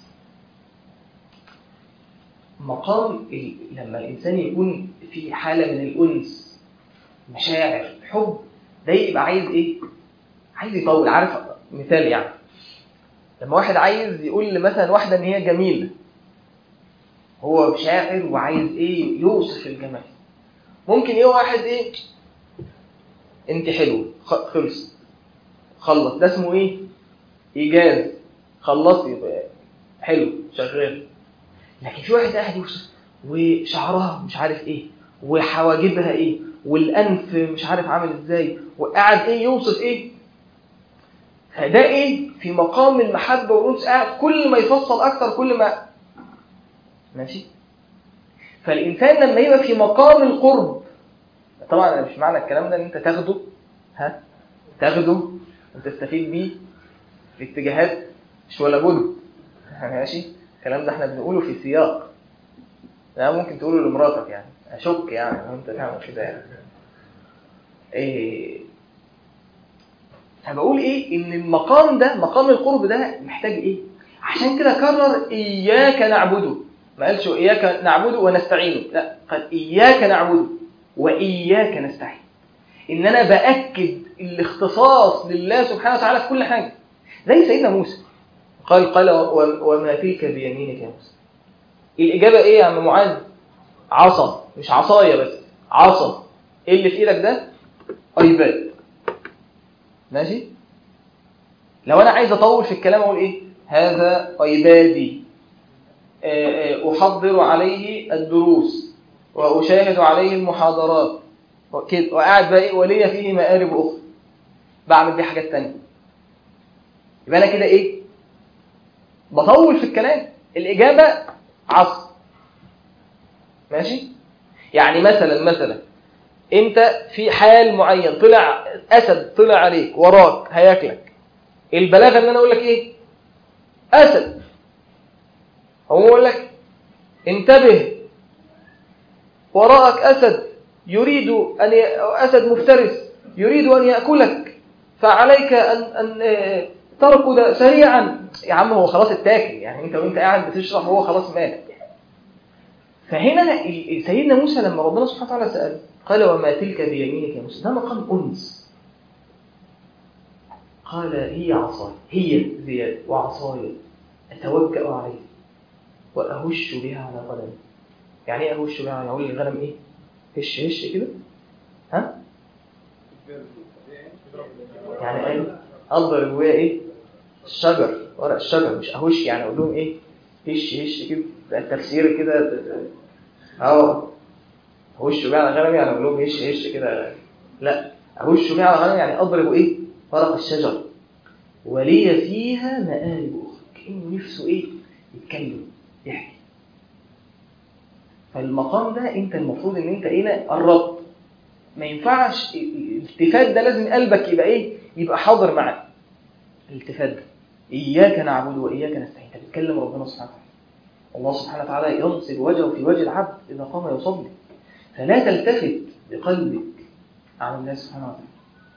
مقام لما الإنسان يكون في حالة من الأنس مشاعر حب ده يبقى عايز إيه؟ عايز يطول عارف مثال يعني لما واحد عايز يقول مثلا واحدة إن هي جميلة هو شاعر وعايز إيه يوصف الجمال ممكن إيه واحد إيه أنت حلوة خلص خلص ده اسمه إيه؟ إيجاز خلصي حلو شغال لكن في واحد قاعد يوصف وشعرها مش عارف ايه وحواجبها ايه والانف مش عارف عامل ازاي وقاعد ايه يوصف ايه فده ايه في مقام المحبه والانس قاعد كل ما يفصل اكتر كل ما ماشي فالانسان لما يبقى في مقام القرب طبعا انا مش معنى الكلام ده ان انت تاخده ها تاخده وتستفيد بيه في اتجاهات مش ولا بد ماشي الكلام ده احنا بنقوله في سياق لا ممكن تقوله لمراتك يعني اشك يعني لو انت تعمل كده يعني ايه فبقول ايه ان المقام ده مقام القرب ده محتاج ايه عشان كده كرر اياك نعبده ما قالش اياك نعبده ونستعينه لا قال اياك نعبده واياك نستعين ان انا باكد الاختصاص لله سبحانه وتعالى في كل حاجه زي سيدنا موسى قال قال وما تلك بيمينك يا موسى الاجابه ايه يا عم معاذ عصا مش عصايه بس عصا ايه اللي في ايدك ده ايباد ماشي لو انا عايز اطول في الكلام اقول ايه هذا ايبادي احضر عليه الدروس واشاهد عليه المحاضرات كده وقاعد بقى ايه ولي فيه مآرب اخرى بعمل بيه حاجات تانية يبقى انا كده ايه بطول في الكلام الاجابه عصر ماشي يعني مثلا مثلا انت في حال معين طلع اسد طلع عليك وراك هياكلك البلاغه ان انا اقول لك ايه اسد هو يقول لك انتبه وراءك اسد يريد ان ي... اسد مفترس يريد ان ياكلك فعليك ان ان تركض سريعا يا عم هو خلاص اتاكل يعني انت وانت قاعد بتشرح هو خلاص مات فهنا سيدنا موسى لما ربنا سبحانه وتعالى سأل قال وما تلك بيمينك يا موسى ده مقام أنس قال هي عصاي هي زياد وعصاي أتوكأ عليه وأهش بها على غنمي يعني ايه أهش بها على أقول للغنم إيه هش هش كده ها يعني ايه اضرب وهي ايه الشجر ورق الشجر مش اهش يعني اقول لهم ايه هش هش كده بقى التفسير كده اه اهش بيه على غنمي يعني اقول لهم هش هش كده لا اهش بيه على غنمي يعني اضرب ايه ورق الشجر ولي فيها مآرب اخرى كانه نفسه ايه يتكلم يحكي فالمقام ده انت المفروض ان انت ايه قربت ما ينفعش الالتفات ده لازم قلبك يبقى ايه يبقى حاضر معاه الالتفات ده اياك نعبد واياك نستعين انت بتكلم ربنا سبحانه وتعالى الله سبحانه وتعالى ينصب وجهه في وجه العبد اذا قام يصلي فلا تلتفت بقلبك عن الله سبحانه وتعالى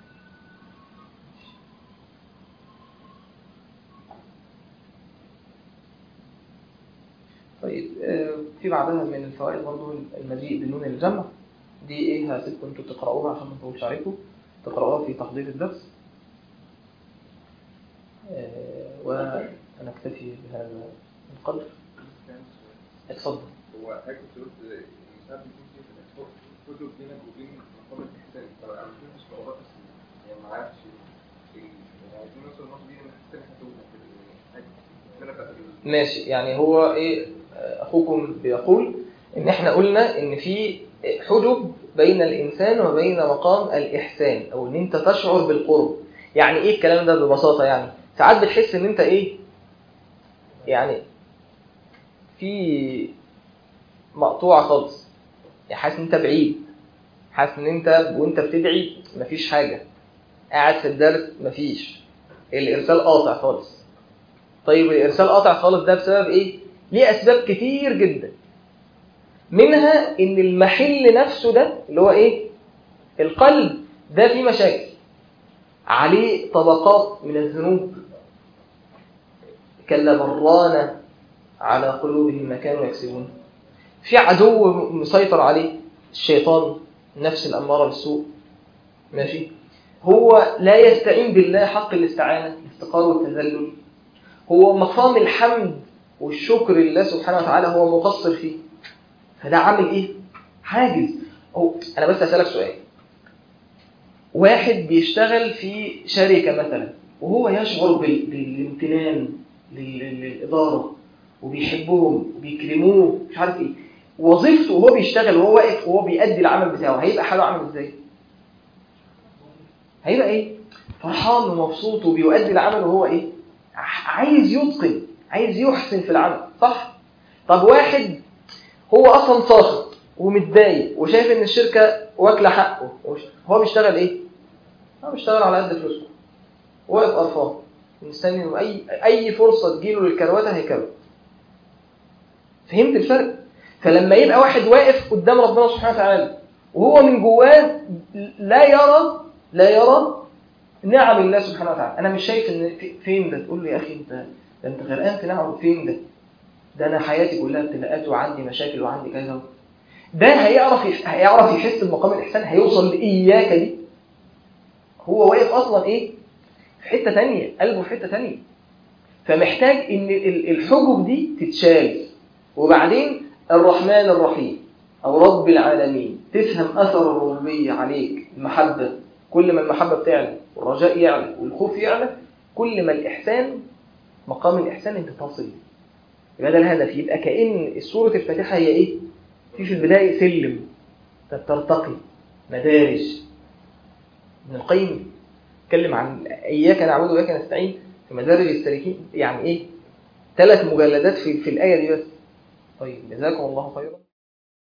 طيب في بعدها من الفوائد برضو المجيء بنون الجمع دي ايه هسيبكم انتوا تقرأوها عشان ما نطولش عليكم تقرأوها في تحضير الدرس وانا اكتفي بهذا القدر اتفضل هو حضرتك قلت الانسان بيكون في كتب بينك وبين مقام الاحسان طب انا مش موضوع بس يعني ما اعرفش يعني في مثلا النقطه دي انا حسيت هتوقف ماشي يعني هو ايه اخوكم بيقول ان احنا قلنا ان في حجب بين الانسان وبين مقام الاحسان او ان انت تشعر بالقرب يعني ايه الكلام ده ببساطه يعني ساعات بتحس ان انت ايه يعني في مقطوعه خالص يعني حاسس ان انت بعيد حاسس ان انت وانت بتدعي مفيش حاجه قاعد في الدرس مفيش الارسال قاطع خالص طيب الارسال قاطع خالص ده بسبب ايه ليه اسباب كتير جدا منها ان المحل نفسه ده اللي هو ايه القلب ده فيه مشاكل عليه طبقات من الذنوب كلا بران على قلوبهم ما كانوا يكسبون في عدو مسيطر عليه الشيطان نفس الأمارة بالسوء ماشي هو لا يستعين بالله حق الاستعانة الافتقار والتذلل هو مقام الحمد والشكر لله سبحانه وتعالى هو مقصر فيه فده عامل ايه حاجز أو انا بس اسالك سؤال واحد بيشتغل في شركه مثلا وهو يشعر بال... بالامتنان لل... للاداره وبيحبهم وبيكرموه مش عارف ايه وظيفته وهو بيشتغل وهو واقف وهو بيأدي العمل بتاعه هيبقى حاله عامل ازاي؟ هيبقى ايه؟ فرحان ومبسوط وبيؤدي العمل وهو ايه؟ ع- عايز يتقن عايز يحسن في العمل صح؟ طب واحد هو اصلا ساخط ومتضايق وشايف ان الشركه واكله حقه وش- هو بيشتغل ايه؟ هو بيشتغل على قد فلوسه واقف قرفان مستني إنه اي اي فرصه تجيله للكروته هيكروت فهمت الفرق؟ فلما يبقى واحد واقف قدام ربنا سبحانه وتعالى وهو من جواه لا يرى لا يرى نعم الله سبحانه وتعالى انا مش شايف ان في- فين ده تقول لي يا اخي انت ده انت غرقان في نعم فين ده ده انا حياتي كلها ابتلاءات وعندي مشاكل وعندي كذا ده هيعرف يح- هيعرف يحس بمقام الاحسان هيوصل لاياك دي هو واقف اصلا ايه في حته تانية قلبه في حته تانية فمحتاج ان ال- الحجب دي تتشال وبعدين الرحمن الرحيم او رب العالمين تفهم اثر الربوبيه عليك المحبه كل ما المحبه بتعلى والرجاء يعلى والخوف يعلى كل ما الاحسان مقام الاحسان انت تصل يبقى ده الهدف يبقى كأن سورة الفاتحة هي إيه؟ في في البداية سلم أنت بترتقي مدارج ابن القيم اتكلم عن إياك نعبد وإياك نستعين في مدارج السالكين يعني إيه؟ ثلاث مجلدات في, في الآية دي بس طيب جزاكم الله خيرا